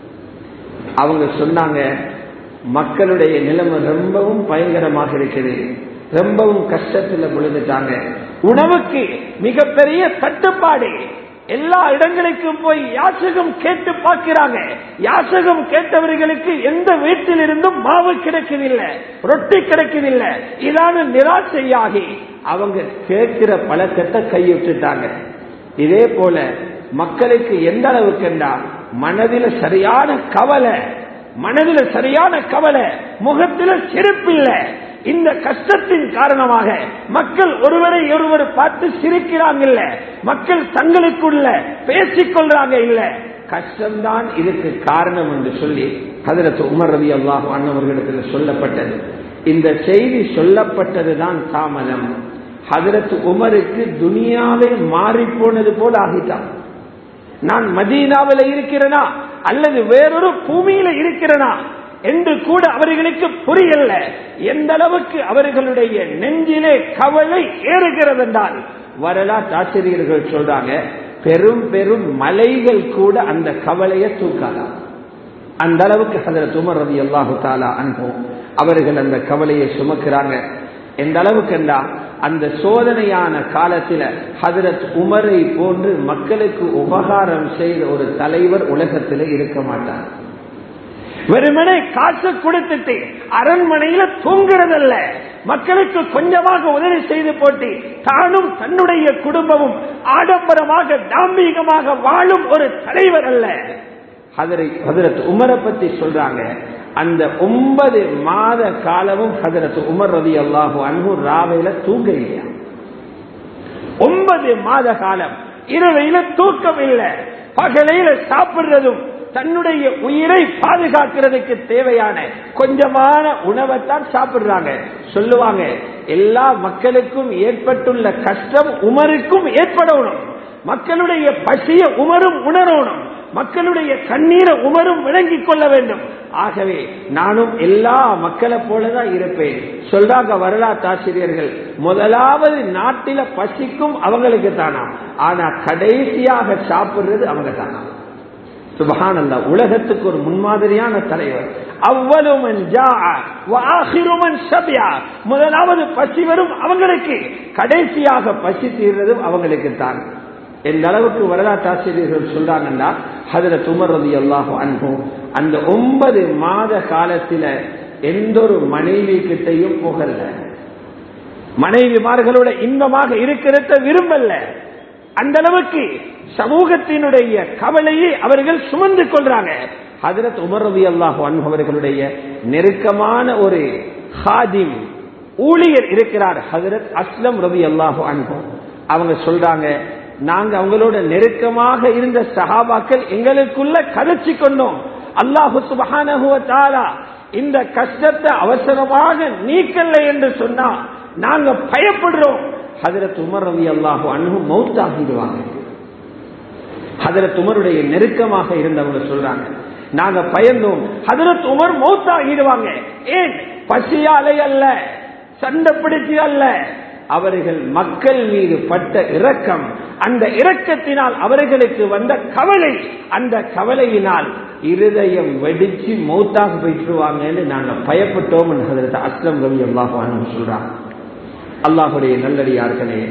அவங்க சொன்னாங்க மக்களுடைய நிலைமை ரொம்பவும் பயங்கரமாக இருக்குது ரொம்பவும் கஷ்டத்துல விழுந்துட்டாங்க உணவுக்கு மிகப்பெரிய தட்டுப்பாடு எல்லா இடங்களுக்கும் போய் யாசகம் கேட்டு பார்க்கிறாங்க யாசகம் கேட்டவர்களுக்கு எந்த வீட்டில் இருந்தும் மாவு கிடைக்கவில்லை ரொட்டி கிடைக்கவில்லை இதான நிராசையாகி அவங்க கேட்கிற பழக்கத்தை கைவிட்டுட்டாங்க இதே போல மக்களுக்கு எந்த அளவுக்கு என்றால் மனதில் சரியான கவலை மனதில் சரியான கவலை முகத்தில் சிரிப்பில்லை இந்த கஷ்டத்தின் காரணமாக மக்கள் ஒருவரை ஒருவர் பார்த்து சிரிக்கிறாங்க இல்ல மக்கள் தங்களுக்குள்ள பேசிக் கொள்றாங்க இல்ல கஷ்டம்தான் இதுக்கு காரணம் என்று சொல்லி ஹதரத் உமர் ரவி அல்லாஹ் அண்ணவர்களிடத்தில் சொல்லப்பட்டது இந்த செய்தி சொல்லப்பட்டதுதான் தாமதம் ஹதரத் உமருக்கு துனியாவே மாறி போனது போல ஆகிட்டான் நான் மதீனாவில் இருக்கிறேனா அல்லது வேறொரு பூமியில இருக்கிறேனா என்று கூட அவர்களுக்கு புரியல எந்த அளவுக்கு அவர்களுடைய நெஞ்சிலே கவலை ஏறுகிறது என்றால் வரலாற்று ஆசிரியர்கள் சொல்றாங்க பெரும் பெரும் மலைகள் கூட அந்த கவலையை தூக்காதான் அந்த அளவுக்கு ஹதரத் உமர் ரதி அல்லாஹு தாலா அனுபவம் அவர்கள் அந்த கவலையை சுமக்கிறாங்க எந்த அளவுக்கு என்றா அந்த சோதனையான காலத்தில் ஹதரத் உமரை போன்று மக்களுக்கு உபகாரம் செய்த ஒரு தலைவர் உலகத்தில் இருக்க மாட்டார் வெறுமனே காசு கொடுத்துட்டு அரண்மனையில தூங்குறதல்ல மக்களுக்கு கொஞ்சமாக உதவி செய்து போட்டு தானும் தன்னுடைய குடும்பமும் ஆடம்பரமாக தாம்பீகமாக வாழும் ஒரு தலைவர் அல்ல ஹதரத் உமரை பத்தி சொல்றாங்க அந்த ஒன்பது மாத காலமும் ஹதரத் உமர் ரதி அல்லாஹு அன்பு ராவையில தூங்க இல்லையா ஒன்பது மாத காலம் இரவையில தூக்கம் இல்லை பகலையில சாப்பிடுறதும் தன்னுடைய உயிரை பாதுகாக்கிறதுக்கு தேவையான கொஞ்சமான உணவைத்தான் சாப்பிடுறாங்க சொல்லுவாங்க எல்லா மக்களுக்கும் ஏற்பட்டுள்ள கஷ்டம் உமருக்கும் ஏற்படணும் மக்களுடைய பசிய உமரும் உணரணும் மக்களுடைய கண்ணீரை உமரும் விளங்கிக் கொள்ள வேண்டும் ஆகவே நானும் எல்லா மக்களை போலதான் இருப்பேன் சொல்றாங்க வரலாற்று ஆசிரியர்கள் முதலாவது நாட்டில பசிக்கும் அவங்களுக்கு தானா ஆனா கடைசியாக சாப்பிடுறது அவங்க தானா சுபஹானல்லா உலகத்துக்கு ஒரு முன்மாதிரியான தலைவர் அவ்வளவுமன் முதலாவது பசி வரும் அவங்களுக்கு கடைசியாக பசி தீர்றதும் அவங்களுக்கு தான் எந்த அளவுக்கு வரலாற்று ஆசிரியர்கள் சொல்றாங்கன்னா அதுல துமர்றது அல்லாஹோ அன்பும் அந்த ஒன்பது மாத காலத்துல எந்த ஒரு மனைவி கிட்டையும் புகழ மனைவிமார்களோட இன்பமாக இருக்கிறத விரும்பல அந்த அளவுக்கு சமூகத்தினுடைய கவலையை அவர்கள் சுமந்து கொள்றாங்க ஹதரத் உமர் ரவி அல்லாஹு அன்பவர்களுடைய நெருக்கமான ஒரு ஹாதிம் ஊழியர் இருக்கிறார் ஹதரத் அஸ்லம் ரவி அல்லாஹு அன்பு அவங்க சொல்றாங்க நாங்க அவங்களோட நெருக்கமாக இருந்த சஹாபாக்கள் எங்களுக்குள்ள கதைச்சு கொண்டோம் அல்லாஹு சுபஹானஹுவ தாலா இந்த கஷ்டத்தை அவசரமாக நீக்கல என்று சொன்னா நாங்க பயப்படுறோம் ஹதரத் உமர் ரவி அல்லாஹு அன்பு மௌத்தாகிடுவாங்க ஹதரத் உமருடைய நெருக்கமாக இருந்தவங்க சொல்றாங்க நாங்க பயந்தோம் ஹதரத் உமர் மௌத்தாகிடுவாங்க ஏன் பசியாலை அல்ல சண்டை பிடிச்சி அல்ல அவர்கள் மக்கள் மீது பட்ட இரக்கம் அந்த இரக்கத்தினால் அவர்களுக்கு வந்த கவலை அந்த கவலையினால் இருதயம் வெடிச்சு மௌத்தாக போயிட்டுருவாங்கன்னு நாங்க பயப்பட்டோம் அஸ்லம் ரவி அல்லாஹான்னு சொல்றாங்க அல்லாஹுடைய நல்லடியார்களே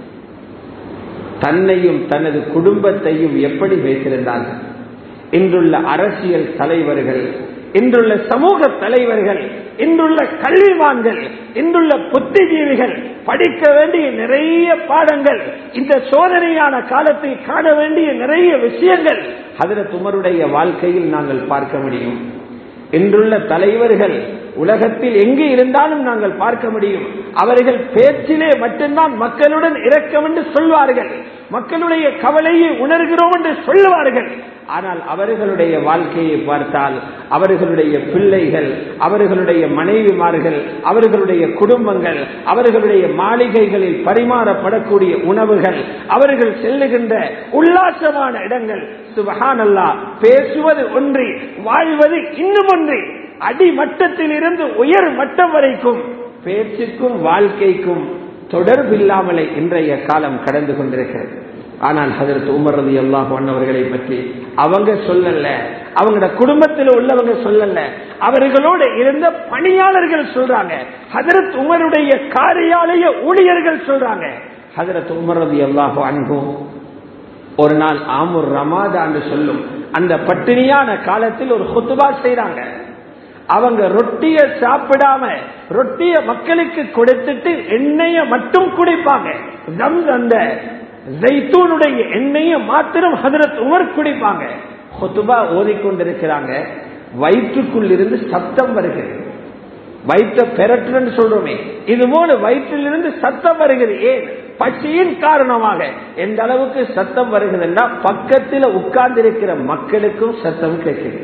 தன்னையும் தனது குடும்பத்தையும் எப்படி வைத்திருந்தார்கள் இன்றுள்ள அரசியல் தலைவர்கள் இன்றுள்ள சமூக தலைவர்கள் இன்றுள்ள கல்விமான்கள் இன்றுள்ள புத்திஜீவிகள் படிக்க வேண்டிய நிறைய பாடங்கள் இந்த சோதனையான காலத்தில் காண வேண்டிய நிறைய விஷயங்கள் அதில் துமருடைய வாழ்க்கையில் நாங்கள் பார்க்க முடியும் இன்றுள்ள தலைவர்கள் உலகத்தில் எங்கு இருந்தாலும் நாங்கள் பார்க்க முடியும் அவர்கள் பேச்சிலே மட்டும்தான் மக்களுடன் இரக்கம் என்று சொல்வார்கள் மக்களுடைய கவலையை உணர்கிறோம் என்று சொல்லுவார்கள் ஆனால் அவர்களுடைய வாழ்க்கையை பார்த்தால் அவர்களுடைய பிள்ளைகள் அவர்களுடைய மனைவிமார்கள் அவர்களுடைய குடும்பங்கள் அவர்களுடைய மாளிகைகளில் பரிமாறப்படக்கூடிய உணவுகள் அவர்கள் செல்லுகின்ற உல்லாசமான இடங்கள் சுபஹானல்லா பேசுவது ஒன்றி வாழ்வது இன்னும் ஒன்றி அடிமட்டத்தில் இருந்து உயர் மட்டம் வரைக்கும் பேச்சுக்கும் வாழ்க்கைக்கும் தொடர்பில்லாமலே இன்றைய காலம் கடந்து கொண்டிருக்கிறது ஆனால் ஹதரத் உமர் ரதி அல்லாஹ் அவர்களை பற்றி அவங்க சொல்லல அவங்களோட குடும்பத்தில் உள்ளவங்க சொல்லல அவர்களோடு இருந்த பணியாளர்கள் சொல்றாங்க ஹதரத் உமருடைய காரியாலய ஊழியர்கள் சொல்றாங்க ஹதரத் உமர் ரதி அல்லாஹ் அன்பும் ஒரு நாள் ஆமுர் ரமாதான்னு சொல்லும் அந்த பட்டினியான காலத்தில் ஒரு குத்துபா செய்யறாங்க அவங்க ரொட்டிய சாப்பிடாம ரொட்டிய மக்களுக்கு கொடுத்துட்டு எண்ணெய மட்டும் குடிப்பாங்க அந்த ஜெய்தூனுடைய எண்ணெயை மாத்திரம் ஹதரத் உமர் குடிப்பாங்க ஹொத்துபா ஓதிக்கொண்டிருக்கிறாங்க வயிற்றுக்குள் இருந்து சத்தம் வருகிறது வயிற்ற பெரட்டுன்னு சொல்றோமே இது போல வயிற்றிலிருந்து சத்தம் வருகிறது ஏன் பசியின் காரணமாக எந்த அளவுக்கு சத்தம் வருகிறதுன்னா பக்கத்தில் உட்கார்ந்து இருக்கிற மக்களுக்கும் சத்தம் கேட்குது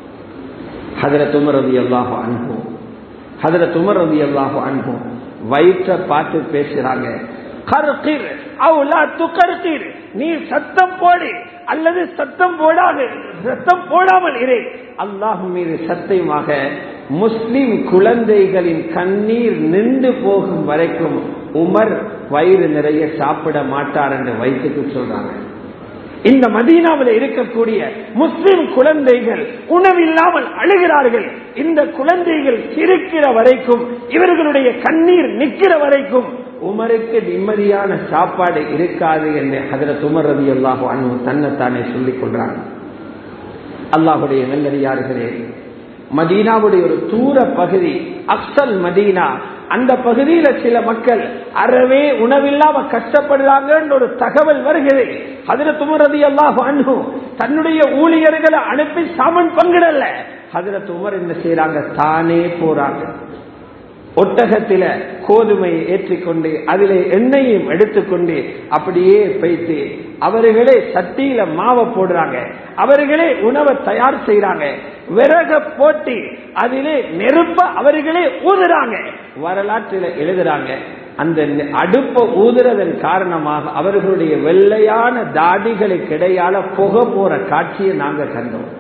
ஹதரத் உமர் ரதி அல்லாஹு அன்பும் ஹதரத் உமர் ரதி அல்லாஹு அன்பும் வயிற்ற பார்த்து பேசுறாங்க கருக்கீர் அவுலா துக்கருக்கீர் நீ சத்தம் போடு அல்லது சத்தம் போடாது சத்தம் போடாமல் இரு அல்லாஹு மீது சத்தியமாக முஸ்லிம் குழந்தைகளின் கண்ணீர் நின்று போகும் வரைக்கும் உமர் வயிறு நிறைய சாப்பிட மாட்டார் என்று வைத்துக்கு சொல்றாங்க இந்த மதீனாவில் இருக்கக்கூடிய முஸ்லிம் குழந்தைகள் உணவில்லாமல் அழுகிறார்கள் இந்த குழந்தைகள் சிரிக்கிற வரைக்கும் இவர்களுடைய கண்ணீர் நிற்கிற வரைக்கும் உமருக்கு நிம்மதியான சாப்பாடு இருக்காது என்று அதில் துமர் ரவி அல்லாஹு அனு தன்னைத்தானே சொல்லிக் கொள்றாங்க அல்லாஹுடைய நல்லடியார்களே மதீனாவுடைய ஒரு தூர பகுதி அப்சல் மதீனா அந்த பகுதியில சில மக்கள் அறவே உணவில்லாம கஷ்டப்படுறாங்கன்னு ஒரு தகவல் வருகிறது அதுல துமரதி அல்லாஹ் அன்பு தன்னுடைய ஊழியர்களை அனுப்பி சாமன் பங்கிடல அதுல துமர் என்ன செய்யறாங்க தானே போறாங்க ஒட்டகத்தில கோதுமையை ஏற்றிக்கொண்டு அதிலே எண்ணெயும் எடுத்துக்கொண்டு அப்படியே வைத்து அவர்களே சட்டியில மாவை போடுறாங்க அவர்களே உணவை தயார் செய்யறாங்க விறக போட்டி அதிலே நெருப்ப அவர்களே ஊதுறாங்க வரலாற்றில் எழுதுறாங்க அந்த அடுப்ப ஊதுறதன் காரணமாக அவர்களுடைய வெள்ளையான தாடிகளுக்கு இடையால புகை போற காட்சியை நாங்க கண்டோம்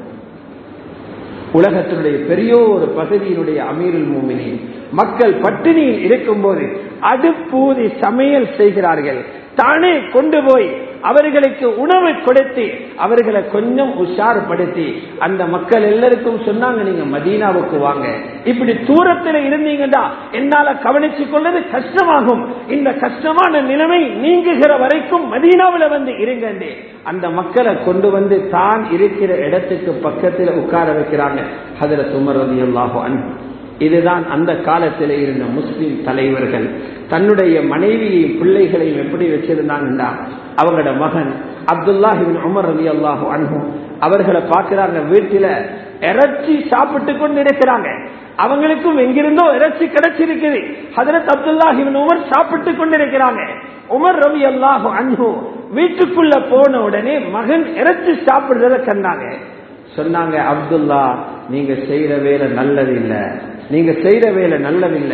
உலகத்தினுடைய பெரிய ஒரு பகுதியினுடைய அமீருல் மூமினி மக்கள் பட்டினியில் இருக்கும் போது அடுப்பூதி சமையல் செய்கிறார்கள் தானே கொண்டு போய் அவர்களுக்கு உணவு கொடுத்து அவர்களை கொஞ்சம் உஷார்படுத்தி அந்த மக்கள் எல்லாருக்கும் சொன்னாங்க நீங்க மதீனாவுக்கு வாங்க இப்படி தூரத்தில் இருந்தீங்கன்னா என்னால கவனிச்சு கொள்வது கஷ்டமாகும் இந்த கஷ்டமான நிலைமை நீங்குகிற வரைக்கும் மதீனாவில் வந்து இருங்க அந்த மக்களை கொண்டு வந்து தான் இருக்கிற இடத்துக்கு பக்கத்தில் உட்கார வைக்கிறாங்க அதுல சுமரதி அல்லாஹோ அன்பு இதுதான் அந்த காலத்தில் இருந்த முஸ்லிம் தலைவர்கள் தன்னுடைய மனைவியையும் பிள்ளைகளையும் எப்படி வச்சிருந்தாங்கன்னா அவங்களோட மகன் அப்துல்லாஹிபின் உமர் அலி அல்லாஹு அன்பும் அவர்களை பார்க்கிறாங்க வீட்டில இறைச்சி சாப்பிட்டு கொண்டு இருக்கிறாங்க அவங்களுக்கும் எங்கிருந்தோ இறைச்சி கிடைச்சிருக்குது ஹதரத் அப்துல்லாஹிபின் உமர் சாப்பிட்டு கொண்டிருக்கிறாங்க உமர் ரவி அல்லாஹு அன்பு வீட்டுக்குள்ள போன உடனே மகன் இறைச்சி சாப்பிடுறத கண்டாங்க சொன்னாங்க அப்துல்லா நீங்க செய்யற வேலை நல்லது இல்ல நீங்க செய்யற வேலை நல்லதில்லை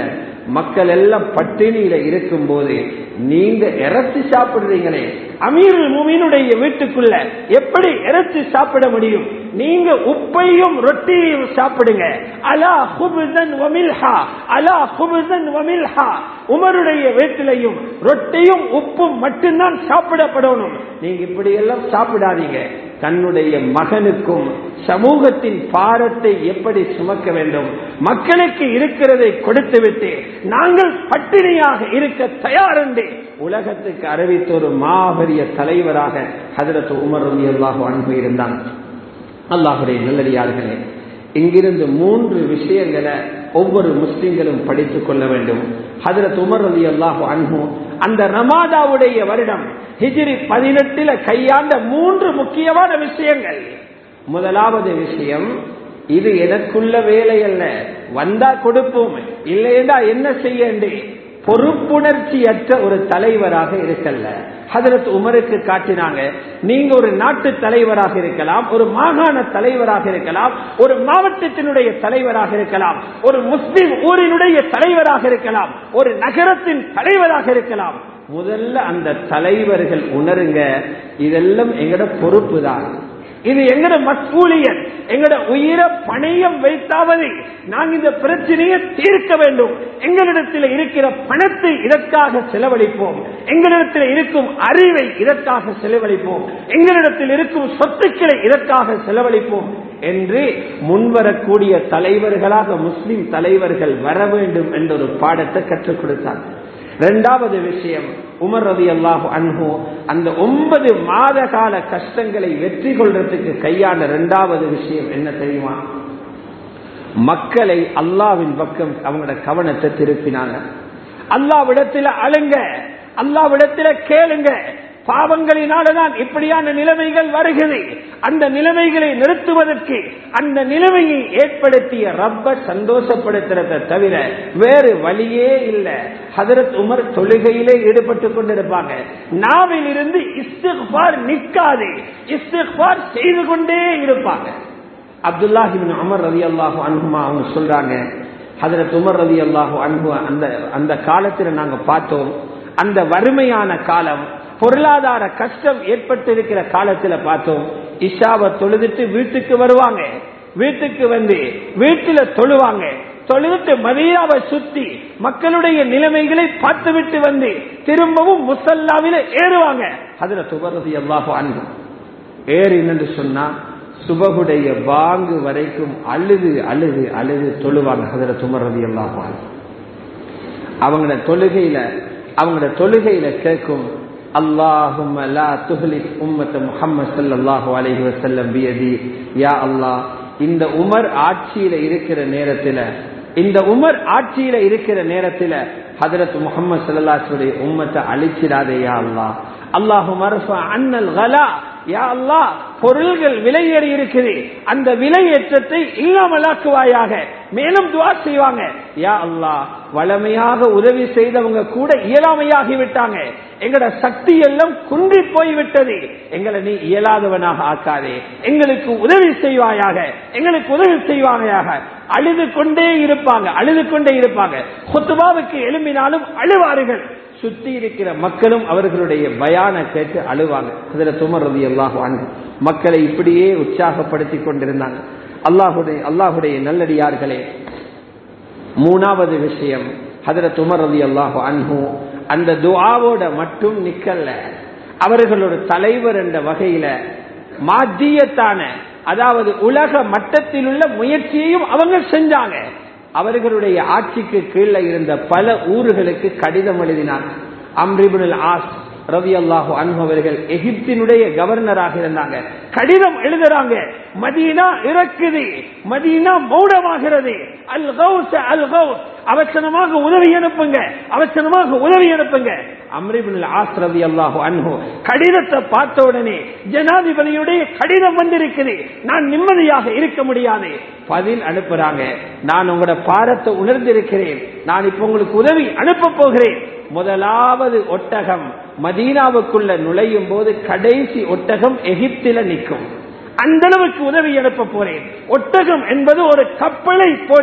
மக்கள் எல்லாம் பட்டினியில இருக்கும் போது நீங்க இறைச்சி சாப்பிடுறீங்களே அமீருல் முமீனுடைய வீட்டுக்குள்ள எப்படி இறைச்சி சாப்பிட முடியும் நீங்க உப்பையும் ரொட்டியையும் சாப்பிடுங்க அலா ஹுபுதன் வமில்ஹா அலா ஹுபுதன் வமில்ஹா உமருடைய வீட்டிலையும் ரொட்டியும் உப்பும் மட்டும்தான் சாப்பிடப்படணும் நீங்க இப்படி எல்லாம் சாப்பிடாதீங்க தன்னுடைய மகனுக்கும் சமூகத்தின் பாரத்தை எப்படி சுமக்க வேண்டும் மக்களுக்கு இருக்கிறதை கொடுத்துவிட்டு நாங்கள் பட்டினியாக இருக்க தயார் என்று உலகத்துக்கு அறிவித்த ஒரு மாபெரிய தலைவராக ஹதரத் உமர் ரவி அல்லாஹு அன்பு இருந்தாங்க அல்லாஹுடைய நல்லடியார்களே இங்கிருந்து மூன்று விஷயங்களை ஒவ்வொரு முஸ்லிம்களும் படித்துக் கொள்ள வேண்டும் ஹதரத் உமர் அலி அல்லாஹு அன்பு அந்த ரமாதாவுடைய வருடம் ஹிஜிரி பதினெட்டுல கையாண்ட மூன்று முக்கியமான விஷயங்கள் முதலாவது விஷயம் இது எனக்குள்ள வேலை அல்ல வந்தா கொடுப்போம் இல்லையென்றா என்ன செய்ய பொறுப்புணர்ச்சியற்ற ஒரு தலைவராக இருக்கல்ல ஹதரத் உமருக்கு காட்டினாங்க நீங்க ஒரு நாட்டு தலைவராக இருக்கலாம் ஒரு மாகாண தலைவராக இருக்கலாம் ஒரு மாவட்டத்தினுடைய தலைவராக இருக்கலாம் ஒரு முஸ்லிம் ஊரினுடைய தலைவராக இருக்கலாம் ஒரு நகரத்தின் தலைவராக இருக்கலாம் முதல்ல அந்த தலைவர்கள் உணருங்க இதெல்லாம் எங்கட பொறுப்பு தான் இது எங்கட மசூலியன் எங்கட உயிரை பணையம் வைத்தாவது நாங்க இந்த பிரச்சனையை தீர்க்க வேண்டும் எங்களிடத்தில் இருக்கிற பணத்தை இதற்காக செலவழிப்போம் எங்களிடத்தில் இருக்கும் அறிவை இதற்காக செலவழிப்போம் எங்களிடத்தில் இருக்கும் சொத்துக்களை இதற்காக செலவழிப்போம் என்று முன்வரக்கூடிய தலைவர்களாக முஸ்லிம் தலைவர்கள் வர வேண்டும் என்ற ஒரு பாடத்தை கற்றுக் கொடுத்தார் இரண்டாவது விஷயம் உமர் ரதி அல்லாஹு அன்ஹு அந்த ஒன்பது மாத கால கஷ்டங்களை வெற்றி கொள்றதுக்கு கையாண்ட இரண்டாவது விஷயம் என்ன தெரியுமா மக்களை அல்லாவின் பக்கம் அவங்களோட கவனத்தை திருப்பினாங்க அல்லாவிடத்துல அழுங்க அல்லாவிடத்துல கேளுங்க பாவங்களினாலதான் இப்படியான நிலைமைகள் வருகிறது அந்த நிலைமைகளை நிறுத்துவதற்கு அந்த நிலைமையை ஏற்படுத்திய ரப்ப சந்தோஷப்படுத்துறத தவிர வேறு வழியே இல்லை ஹதரத் உமர் தொழுகையிலே ஈடுபட்டு கொண்டிருப்பாங்க நாவில் இருந்து இஸ்திஃபார் நிற்காது இஸ்திஃபார் செய்து கொண்டே இருப்பாங்க அப்துல்லாஹிபின் அமர் ரவி அல்லாஹு அன்புமா அவங்க சொல்றாங்க ஹதரத் உமர் ரவி அல்லாஹு அன்பு அந்த அந்த காலத்தில் நாங்க பார்த்தோம் அந்த வறுமையான காலம் பொருளாதார கஷ்டம் ஏற்பட்டிருக்கிற காலத்துல பார்த்தோம் இஷாவை தொழுதுட்டு வீட்டுக்கு வருவாங்க வீட்டுக்கு வந்து வீட்டுல தொழுவாங்க தொழுதுட்டு மதியாவை சுத்தி மக்களுடைய நிலைமைகளை பார்த்துவிட்டு வந்து திரும்பவும் முசல்லாவில ஏறுவாங்க அதுல துபரது எல்லாஹோ அன்பு ஏறி என்று சொன்னா சுபகுடைய பாங்கு வரைக்கும் அழுது அழுது அழுது தொழுவாங்க அதுல துமரது எல்லாஹோ அன்பு அவங்களோட தொழுகையில அவங்களோட தொழுகையில கேட்கும் اللهم لا تهلك أمة محمد صلى الله عليه وسلم بيدي يا الله இந்த உமர் ஆட்சியில இருக்கிற நேரத்துல இந்த உமர் ஆட்சியில இருக்கிற நேரத்துல ஹதரத் முகமது சல்லாசுடைய உம்மத்தை அழிச்சிடாதே யா அல்லா அல்லாஹு மரஃபா அன்னல் கலா யா அல்லா பொருள்கள் விலையேறி இருக்குது அந்த விலையேற்றத்தை இல்லாமலாக்குவாயாக மேலும் துவா செய்வாங்க யா அல்லா வளமையாக உதவி செய்தவங்க கூட இயலாமையாகி விட்டாங்க எங்கட சக்தி எல்லாம் குன்றி போய்விட்டது எங்களை நீ இயலாதவனாக ஆக்காதே எங்களுக்கு உதவி செய்வாயாக எங்களுக்கு உதவி செய்வாயாக அழுது கொண்டே இருப்பாங்க அழுது கொண்டே இருப்பாங்க குத்துபாவுக்கு எழும்பினாலும் அழுவார்கள் சுத்தி இருக்கிற மக்களும் அவர்களுடைய பயான கேட்டு அழுவாங்க அதுல துமர் ரவி அல்லாஹ் மக்களை இப்படியே உற்சாகப்படுத்தி கொண்டிருந்தாங்க அல்லாஹுடைய அல்லாஹுடைய நல்லடியார்களே மூணாவது விஷயம் அதுல துமர் ரவி அல்லாஹு அன்ஹு அந்த துவாவோட மட்டும் நிக்கல்ல அவர்களோட தலைவர் என்ற வகையில மாத்தியத்தான அதாவது உலக மட்டத்தில் உள்ள முயற்சியையும் அவங்க செஞ்சாங்க அவர்களுடைய ஆட்சிக்கு கீழே இருந்த பல ஊர்களுக்கு கடிதம் எழுதினார் அம்ரிபுல் ஆஸ் ரவி அல்லாஹு அன்பவர்கள் எகிப்தினுடைய கவர்னராக இருந்தாங்க கடிதம் எழுதுறாங்க மதீனா இறக்குது மதீனா மௌனமாகிறது அல் கௌஸ் அல் கௌஸ் அவசரமாக உதவி அனுப்புங்க அவசரமாக உதவி அனுப்புங்க அம்ரிபுல் ஆஸ் ரவி அல்லாஹு அன்ஹு கடிதத்தை பார்த்த உடனே ஜனாதிபதியுடைய கடிதம் வந்திருக்குது நான் நிம்மதியாக இருக்க முடியாது பதில் அனுப்புறாங்க நான் உங்களோட பாரத்தை உணர்ந்திருக்கிறேன் நான் இப்ப உங்களுக்கு உதவி அனுப்ப போகிறேன் முதலாவது ஒட்டகம் மதீனாவுக்குள்ள நுழையும் போது கடைசி ஒட்டகம் எகிப்தில நிற்கும் அந்த அளவுக்கு உதவி அனுப்ப போறேன் ஒட்டகம் என்பது ஒரு கப்பலை போன்று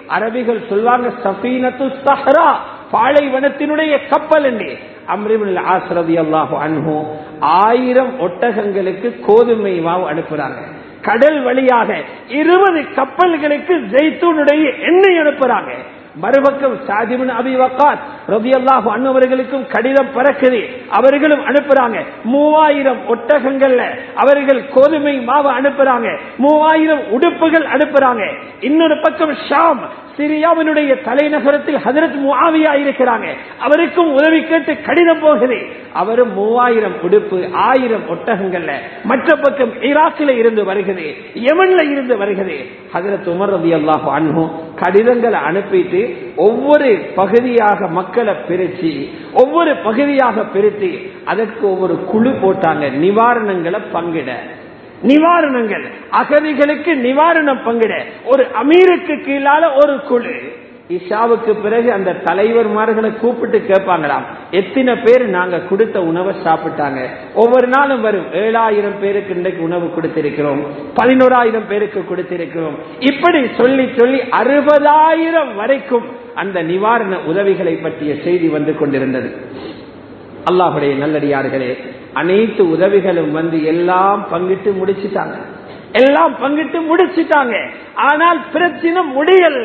அரபிகள் சொல்வாங்க சஃபீனத்து சஹரா பாலைவனத்தினுடைய கப்பல் என்று அம்ரிபுல் ஆசிரதி அல்லாஹு அன்ஹு ஆயிரம் ஒட்டகங்களுக்கு கோதுமை மாவு அனுப்புறாங்க கடல் வழியாக இருபது கப்பல்களுக்கு ஜெய்தூனுடைய எண்ணெய் அனுப்புறாங்க மறுபக்கம் சாதிபின் அபி வக்காத் ரவி அல்லாஹு அன்னவர்களுக்கும் கடிதம் பறக்குது அவர்களும் அனுப்புறாங்க மூவாயிரம் ஒட்டகங்கள்ல அவர்கள் கோதுமை மாவு அனுப்புறாங்க மூவாயிரம் உடுப்புகள் அனுப்புறாங்க இன்னொரு பக்கம் ஷாம் சிரியாவினுடைய தலைநகரத்தில் ஹதரத் முஆவியா இருக்கிறாங்க அவருக்கும் உதவி கேட்டு கடிதம் போகுது அவரும் மூவாயிரம் உடுப்பு ஆயிரம் ஒட்டகங்கள்ல மற்ற பக்கம் ஈராக்கில் இருந்து வருகிறது யமன்ல இருந்து வருகிறது ஹதரத் உமர் ரதி அல்லாஹு அன்ஹும் கடிதங்களை அனுப்பிட்டு ஒவ்வொரு பகுதியாக மக்களை பிரிச்சு ஒவ்வொரு பகுதியாக பிரித்து அதற்கு ஒவ்வொரு குழு போட்டாங்க நிவாரணங்களை பங்கிட நிவாரணங்கள் அகதிகளுக்கு நிவாரணம் பங்கிட ஒரு அமீருக்கு கீழால ஒரு குழு இஷாவுக்கு பிறகு அந்த தலைவர்மார்களை கூப்பிட்டு கேட்பாங்களாம் எத்தனை பேர் நாங்க கொடுத்த உணவை சாப்பிட்டாங்க ஒவ்வொரு நாளும் வரும் ஏழாயிரம் பேருக்கு இன்றைக்கு உணவு கொடுத்திருக்கிறோம் பதினோராயிரம் பேருக்கு கொடுத்திருக்கிறோம் இப்படி சொல்லி சொல்லி அறுபதாயிரம் வரைக்கும் அந்த நிவாரண உதவிகளை பற்றிய செய்தி வந்து கொண்டிருந்தது அல்லாஹுடைய நல்லடியார்களே அனைத்து உதவிகளும் வந்து எல்லாம் பங்கிட்டு முடிச்சிட்டாங்க எல்லாம் பங்கிட்டு முடிச்சிட்டாங்க ஆனால் பிரச்சனை முடியல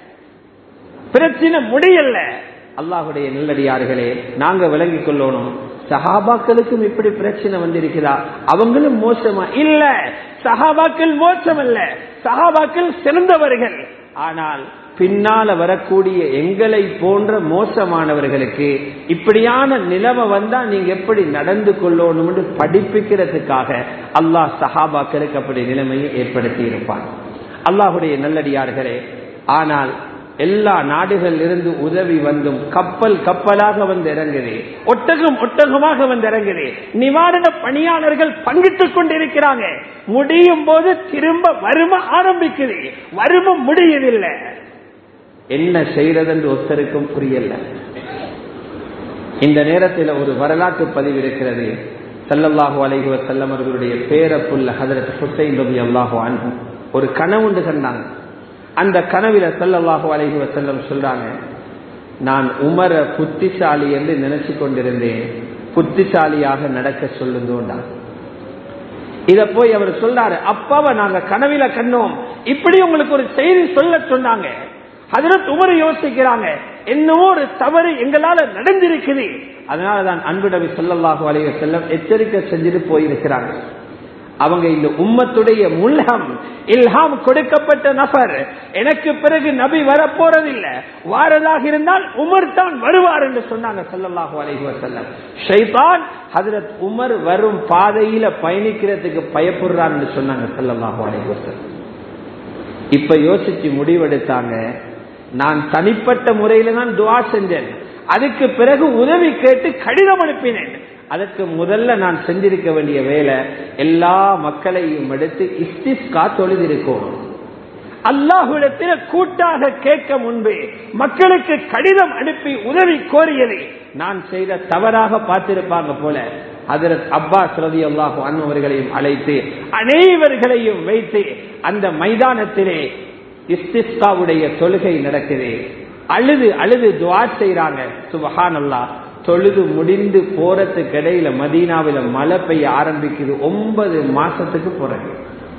பிரச்சனை முடியல அல்லாஹுடைய நல்லடியார்களே நாங்க விளங்கிக் கொள்ளணும் சஹாபாக்களுக்கும் இப்படி பிரச்சனை வந்திருக்கிறா அவங்களும் மோசமா இல்ல சஹாபாக்கள் மோசம் அல்ல சஹாபாக்கள் சிறந்தவர்கள் ஆனால் பின்னால வரக்கூடிய எங்களை போன்ற மோசமானவர்களுக்கு இப்படியான நிலைமை வந்தா நீங்க எப்படி நடந்து கொள்ளணும்னு படிப்பிக்கிறதுக்காக அல்லாஹ் சஹாபாக்களுக்கு அப்படி நிலைமையை ஏற்படுத்தி இருப்பான் அல்லாஹுடைய நல்லடியார்களே ஆனால் எல்லா நாடுகள் இருந்து உதவி வந்தும் கப்பல் கப்பலாக வந்து இறங்குது ஒட்டகம் ஒட்டகமாக வந்து இறங்குது நிவாரண பணியாளர்கள் பங்கிட்டுக் கொண்டிருக்கிறாங்க முடியும் போது திரும்ப வரும ஆரம்பிக்குது வரும முடியவில்லை என்ன செய்யறதென்று ஒருத்தருக்கும் புரியல இந்த நேரத்தில் ஒரு வரலாற்று பதிவு இருக்கிறது சல்லல்லாஹு அலைஹி வஸல்லம் அவர்களுடைய பேரப்புள்ள ஹதரத் ஹுசைன் ரபி அல்லாஹு அன்ஹு ஒரு கனவுண்டு கண்டாங்க அந்த கனவில சல்லல்லாஹு அலைஹி வஸல்லம் சொல்றாங்க நான் உமர புத்திசாலி என்று நினைச்சு கொண்டிருந்தேன் புத்திசாலியாக நடக்க சொல்லுங்கோண்டா இத போய் அவர் சொல்றாரு அப்பாவை நாங்க கனவில கண்டோம் இப்படி உங்களுக்கு ஒரு செய்தி சொல்ல சொன்னாங்க ஹதரத் உமர் யோசிக்கிறாங்க என்னவோ ஒரு தவறு எங்களால நடந்திருக்குது அதனாலதான் அன்பு நபி சொல்லல்லாஹு அலைய செல்லம் எச்சரிக்கை செஞ்சுட்டு போயிருக்கிறாங்க அவங்க இந்த உம்மத்துடைய முல்ஹம் இல்ஹாம் கொடுக்கப்பட்ட நபர் எனக்கு பிறகு நபி வரப்போறதில்லை வாரதாக இருந்தால் உமர் தான் வருவார் என்று சொன்னாங்க சொல்லல்லாஹு அலைஹி வஸல்லம் ஷைத்தான் ஹஜரத் உமர் வரும் பாதையில பயணிக்கிறதுக்கு பயப்படுறான்னு சொன்னாங்க சொல்லல்லாஹு அலைஹி வஸல்லம் இப்ப யோசிச்சு முடிவெடுத்தாங்க நான் தனிப்பட்ட முறையில தான் துவா செஞ்சேன் அதுக்கு பிறகு உதவி கேட்டு கடிதம் அனுப்பினேன் அதுக்கு முதல்ல நான் செஞ்சிருக்க வேண்டிய வேலை எல்லா மக்களையும் எடுத்து இஸ்திஸ்கா தொழுதிருக்கணும் அல்லாஹுடத்தில் கூட்டாக கேட்க முன்பே மக்களுக்கு கடிதம் அனுப்பி உதவி கோரியதை நான் செய்த தவறாக பார்த்திருப்பாங்க போல ஹதரத் அப்பாஸ் ரதி அல்லாஹு அன்பவர்களையும் அழைத்து அனைவர்களையும் வைத்து அந்த மைதானத்திலே இஸ்திஸ்காவுடைய தொழுகை நடக்குது அழுது அழுது துவா செய்யறாங்க சுபஹான் அல்லா தொழுது முடிந்து போறதுக்கு இடையில மதீனாவில மழை பெய்ய ஆரம்பிக்குது ஒன்பது மாசத்துக்கு பிறகு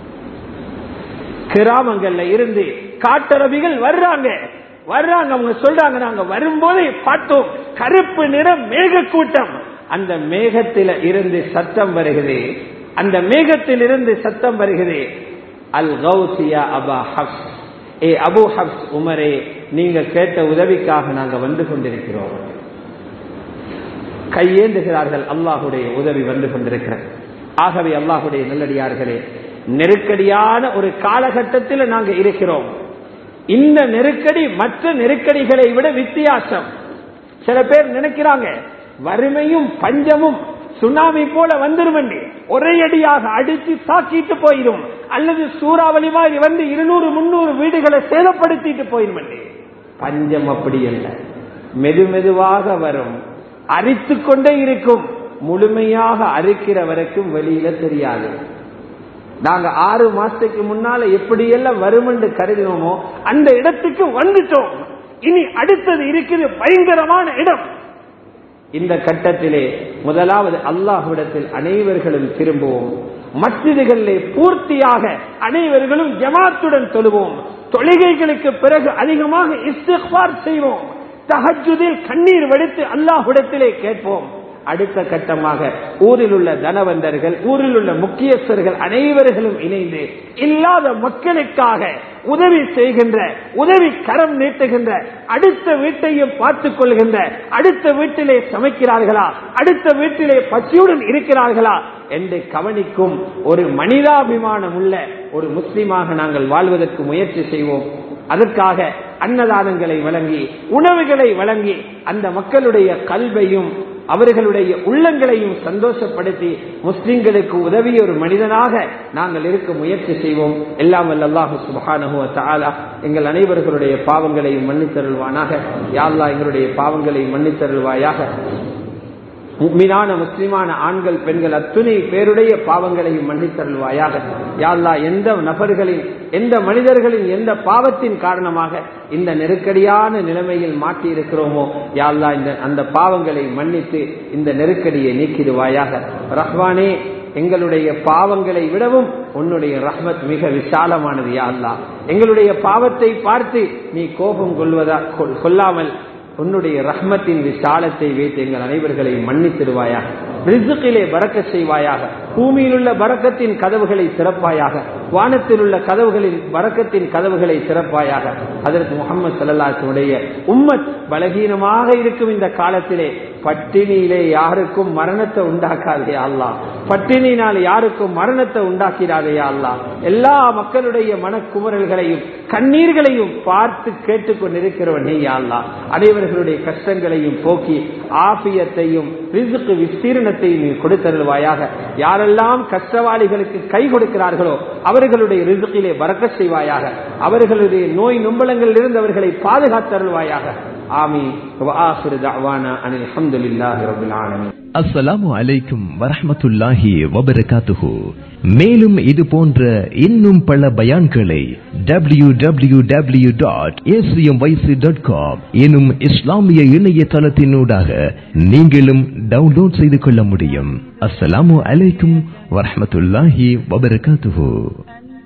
கிராமங்கள்ல இருந்து காட்டரபிகள் வர்றாங்க வர்றாங்க அவங்க சொல்றாங்க நாங்க வரும்போது பார்த்தோம் கருப்பு நிறம் மேக கூட்டம் அந்த மேகத்தில இருந்து சத்தம் வருகிறது அந்த மேகத்தில் இருந்து சத்தம் வருகிறது அல் கௌசியா அபா ஹப்ஸ் ஏ அபு ஹப்ஸ் உமரே நீங்க கேட்ட உதவிக்காக நாங்க வந்து கொண்டிருக்கிறோம் கையேந்துகிறார்கள் அல்லாஹுடைய உதவி வந்து கொண்டிருக்கிறது ஆகவே அல்லாஹுடைய நல்லடியார்களே நெருக்கடியான ஒரு காலகட்டத்தில் நாங்க இருக்கிறோம் இந்த நெருக்கடி மற்ற நெருக்கடிகளை விட வித்தியாசம் சில பேர் நினைக்கிறாங்க வறுமையும் பஞ்சமும் சுனாமி போல வந்துரும் ஒரே அடியாக அடித்து தாக்கிட்டு போயிடும் அல்லது சூறாவளி மாதிரி வந்து இருநூறு முன்னூறு வீடுகளை சேதப்படுத்திட்டு போயிடும் பஞ்சம் அப்படி அல்ல மெது மெதுவாக வரும் அரித்து கொண்டே இருக்கும் முழுமையாக அரிக்கிற வரைக்கும் வெளியில தெரியாது நாங்க ஆறு மாசத்துக்கு முன்னால எப்படியெல்லாம் வருமென்று கருதினோமோ அந்த இடத்துக்கு வந்துட்டோம் இனி அடுத்தது இருக்குது பயங்கரமான இடம் இந்த கட்டத்திலே முதலாவது அல்லாஹ்விடத்தில் அனைவர்களும் திரும்புவோம் மஸ்ஜிதுகளிலே பூர்த்தியாக அனைவர்களும் ஜமாத்துடன் தொழுவோம் தொழுகைகளுக்கு பிறகு அதிகமாக இஸ்திக்பார் செய்வோம் தஹஜுதில் கண்ணீர் வடித்து அல்லாஹ்விடத்திலே கேட்போம் அடுத்த கட்டமாக ஊரில் உள்ள தனவந்தர்கள் ஊரில் உள்ள முக்கியஸ்தர்கள் அனைவர்களும் இணைந்து இல்லாத மக்களுக்காக உதவி செய்கின்ற உதவி கரம் நீட்டுகின்ற அடுத்த வீட்டையும் பார்த்துக் கொள்கின்ற அடுத்த வீட்டிலே சமைக்கிறார்களா அடுத்த வீட்டிலே பசியுடன் இருக்கிறார்களா என்று கவனிக்கும் ஒரு மனிதாபிமானம் உள்ள ஒரு முஸ்லிமாக நாங்கள் வாழ்வதற்கு முயற்சி செய்வோம் அதற்காக அன்னதானங்களை வழங்கி உணவுகளை வழங்கி அந்த மக்களுடைய கல்வையும் அவர்களுடைய உள்ளங்களையும் சந்தோஷப்படுத்தி முஸ்லிம்களுக்கு உதவிய ஒரு மனிதனாக நாங்கள் இருக்க முயற்சி செய்வோம் எல்லாம் வல்ல அல்லாஹு சுபஹானஹு வ தஆலா எங்கள் அனைவர்களுடைய பாவங்களையும் மன்னித்தருள்வானாக யாழ்லா எங்களுடைய பாவங்களை மன்னித்தருள்வாயாக மீனான முஸ்லிமான ஆண்கள் பெண்கள் அத்துணை பேருடைய பாவங்களையும் மன்னித்தருள்வாயாக யாழ்லா எந்த நபர்களின் எந்த மனிதர்களின் எந்த பாவத்தின் காரணமாக இந்த நெருக்கடியான நிலைமையில் மாட்டி இருக்கிறோமோ யாழ்லா இந்த அந்த பாவங்களை மன்னித்து இந்த நெருக்கடியை நீக்கிடுவாயாக ரஹ்வானே எங்களுடைய பாவங்களை விடவும் உன்னுடைய ரஹ்மத் மிக விசாலமானது யா அல்லா எங்களுடைய பாவத்தை பார்த்து நீ கோபம் கொள்வதா கொள்ளாமல் உன்னுடைய ரஹ்மத்தின் விசாலத்தை வைத்து எங்கள் அனைவர்களை மன்னித்திடுவாயாக ரிசுக்கிலே பறக்க செய்வாயாக பூமியில் உள்ள பறக்கத்தின் கதவுகளை திறப்பாயாக வானத்தில் உள்ள கதவுகளின் பறக்கத்தின் கதவுகளை திறப்பாயாக அதற்கு முகமது சல்லாத்தினுடைய உம்மத் பலகீனமாக இருக்கும் இந்த காலத்திலே பட்டினியிலே யாருக்கும் மரணத்தை உண்டாக்காதே அல்லா பட்டினியினால் யாருக்கும் மரணத்தை உண்டாக்கிறாதே அல்லா எல்லா மக்களுடைய மனக்குமரல்களையும் கண்ணீர்களையும் பார்த்து கேட்டுக்கொண்டிருக்கிறவன் நீ அல்லா அனைவர்களுடைய கஷ்டங்களையும் போக்கி ஆபியத்தையும் ரிசுக்கு விஸ்தீரணத்தையும் நீ கொடுத்தருள்வாயாக யாரெல்லாம் கஷ்டவாளிகளுக்கு கை கொடுக்கிறார்களோ அவர்களுடைய ரிசுக்கிலே பறக்க செய்வாயாக அவர்களுடைய நோய் நும்பலங்களில் இருந்து அவர்களை பாதுகாத்தருள்வாயாக ஆமீன் وآخر دعوانا أن الحمد لله رب العالمين அஸ்ஸலாமு அலைக்கும் வரஹ்மத்துல்லாஹி வபரகாத்துஹு மேலும் இது போன்ற இன்னும் பல பயான்களை W W W dot dot com எனும் இஸ்லாமிய இணையதளத்தினூடாக நீங்களும் டவுன்லோட் செய்து கொள்ள முடியும் அஸ்ஸலாமு அலைக்கும் வரஹ்மத்துல்லாஹி வபரகாத்துஹு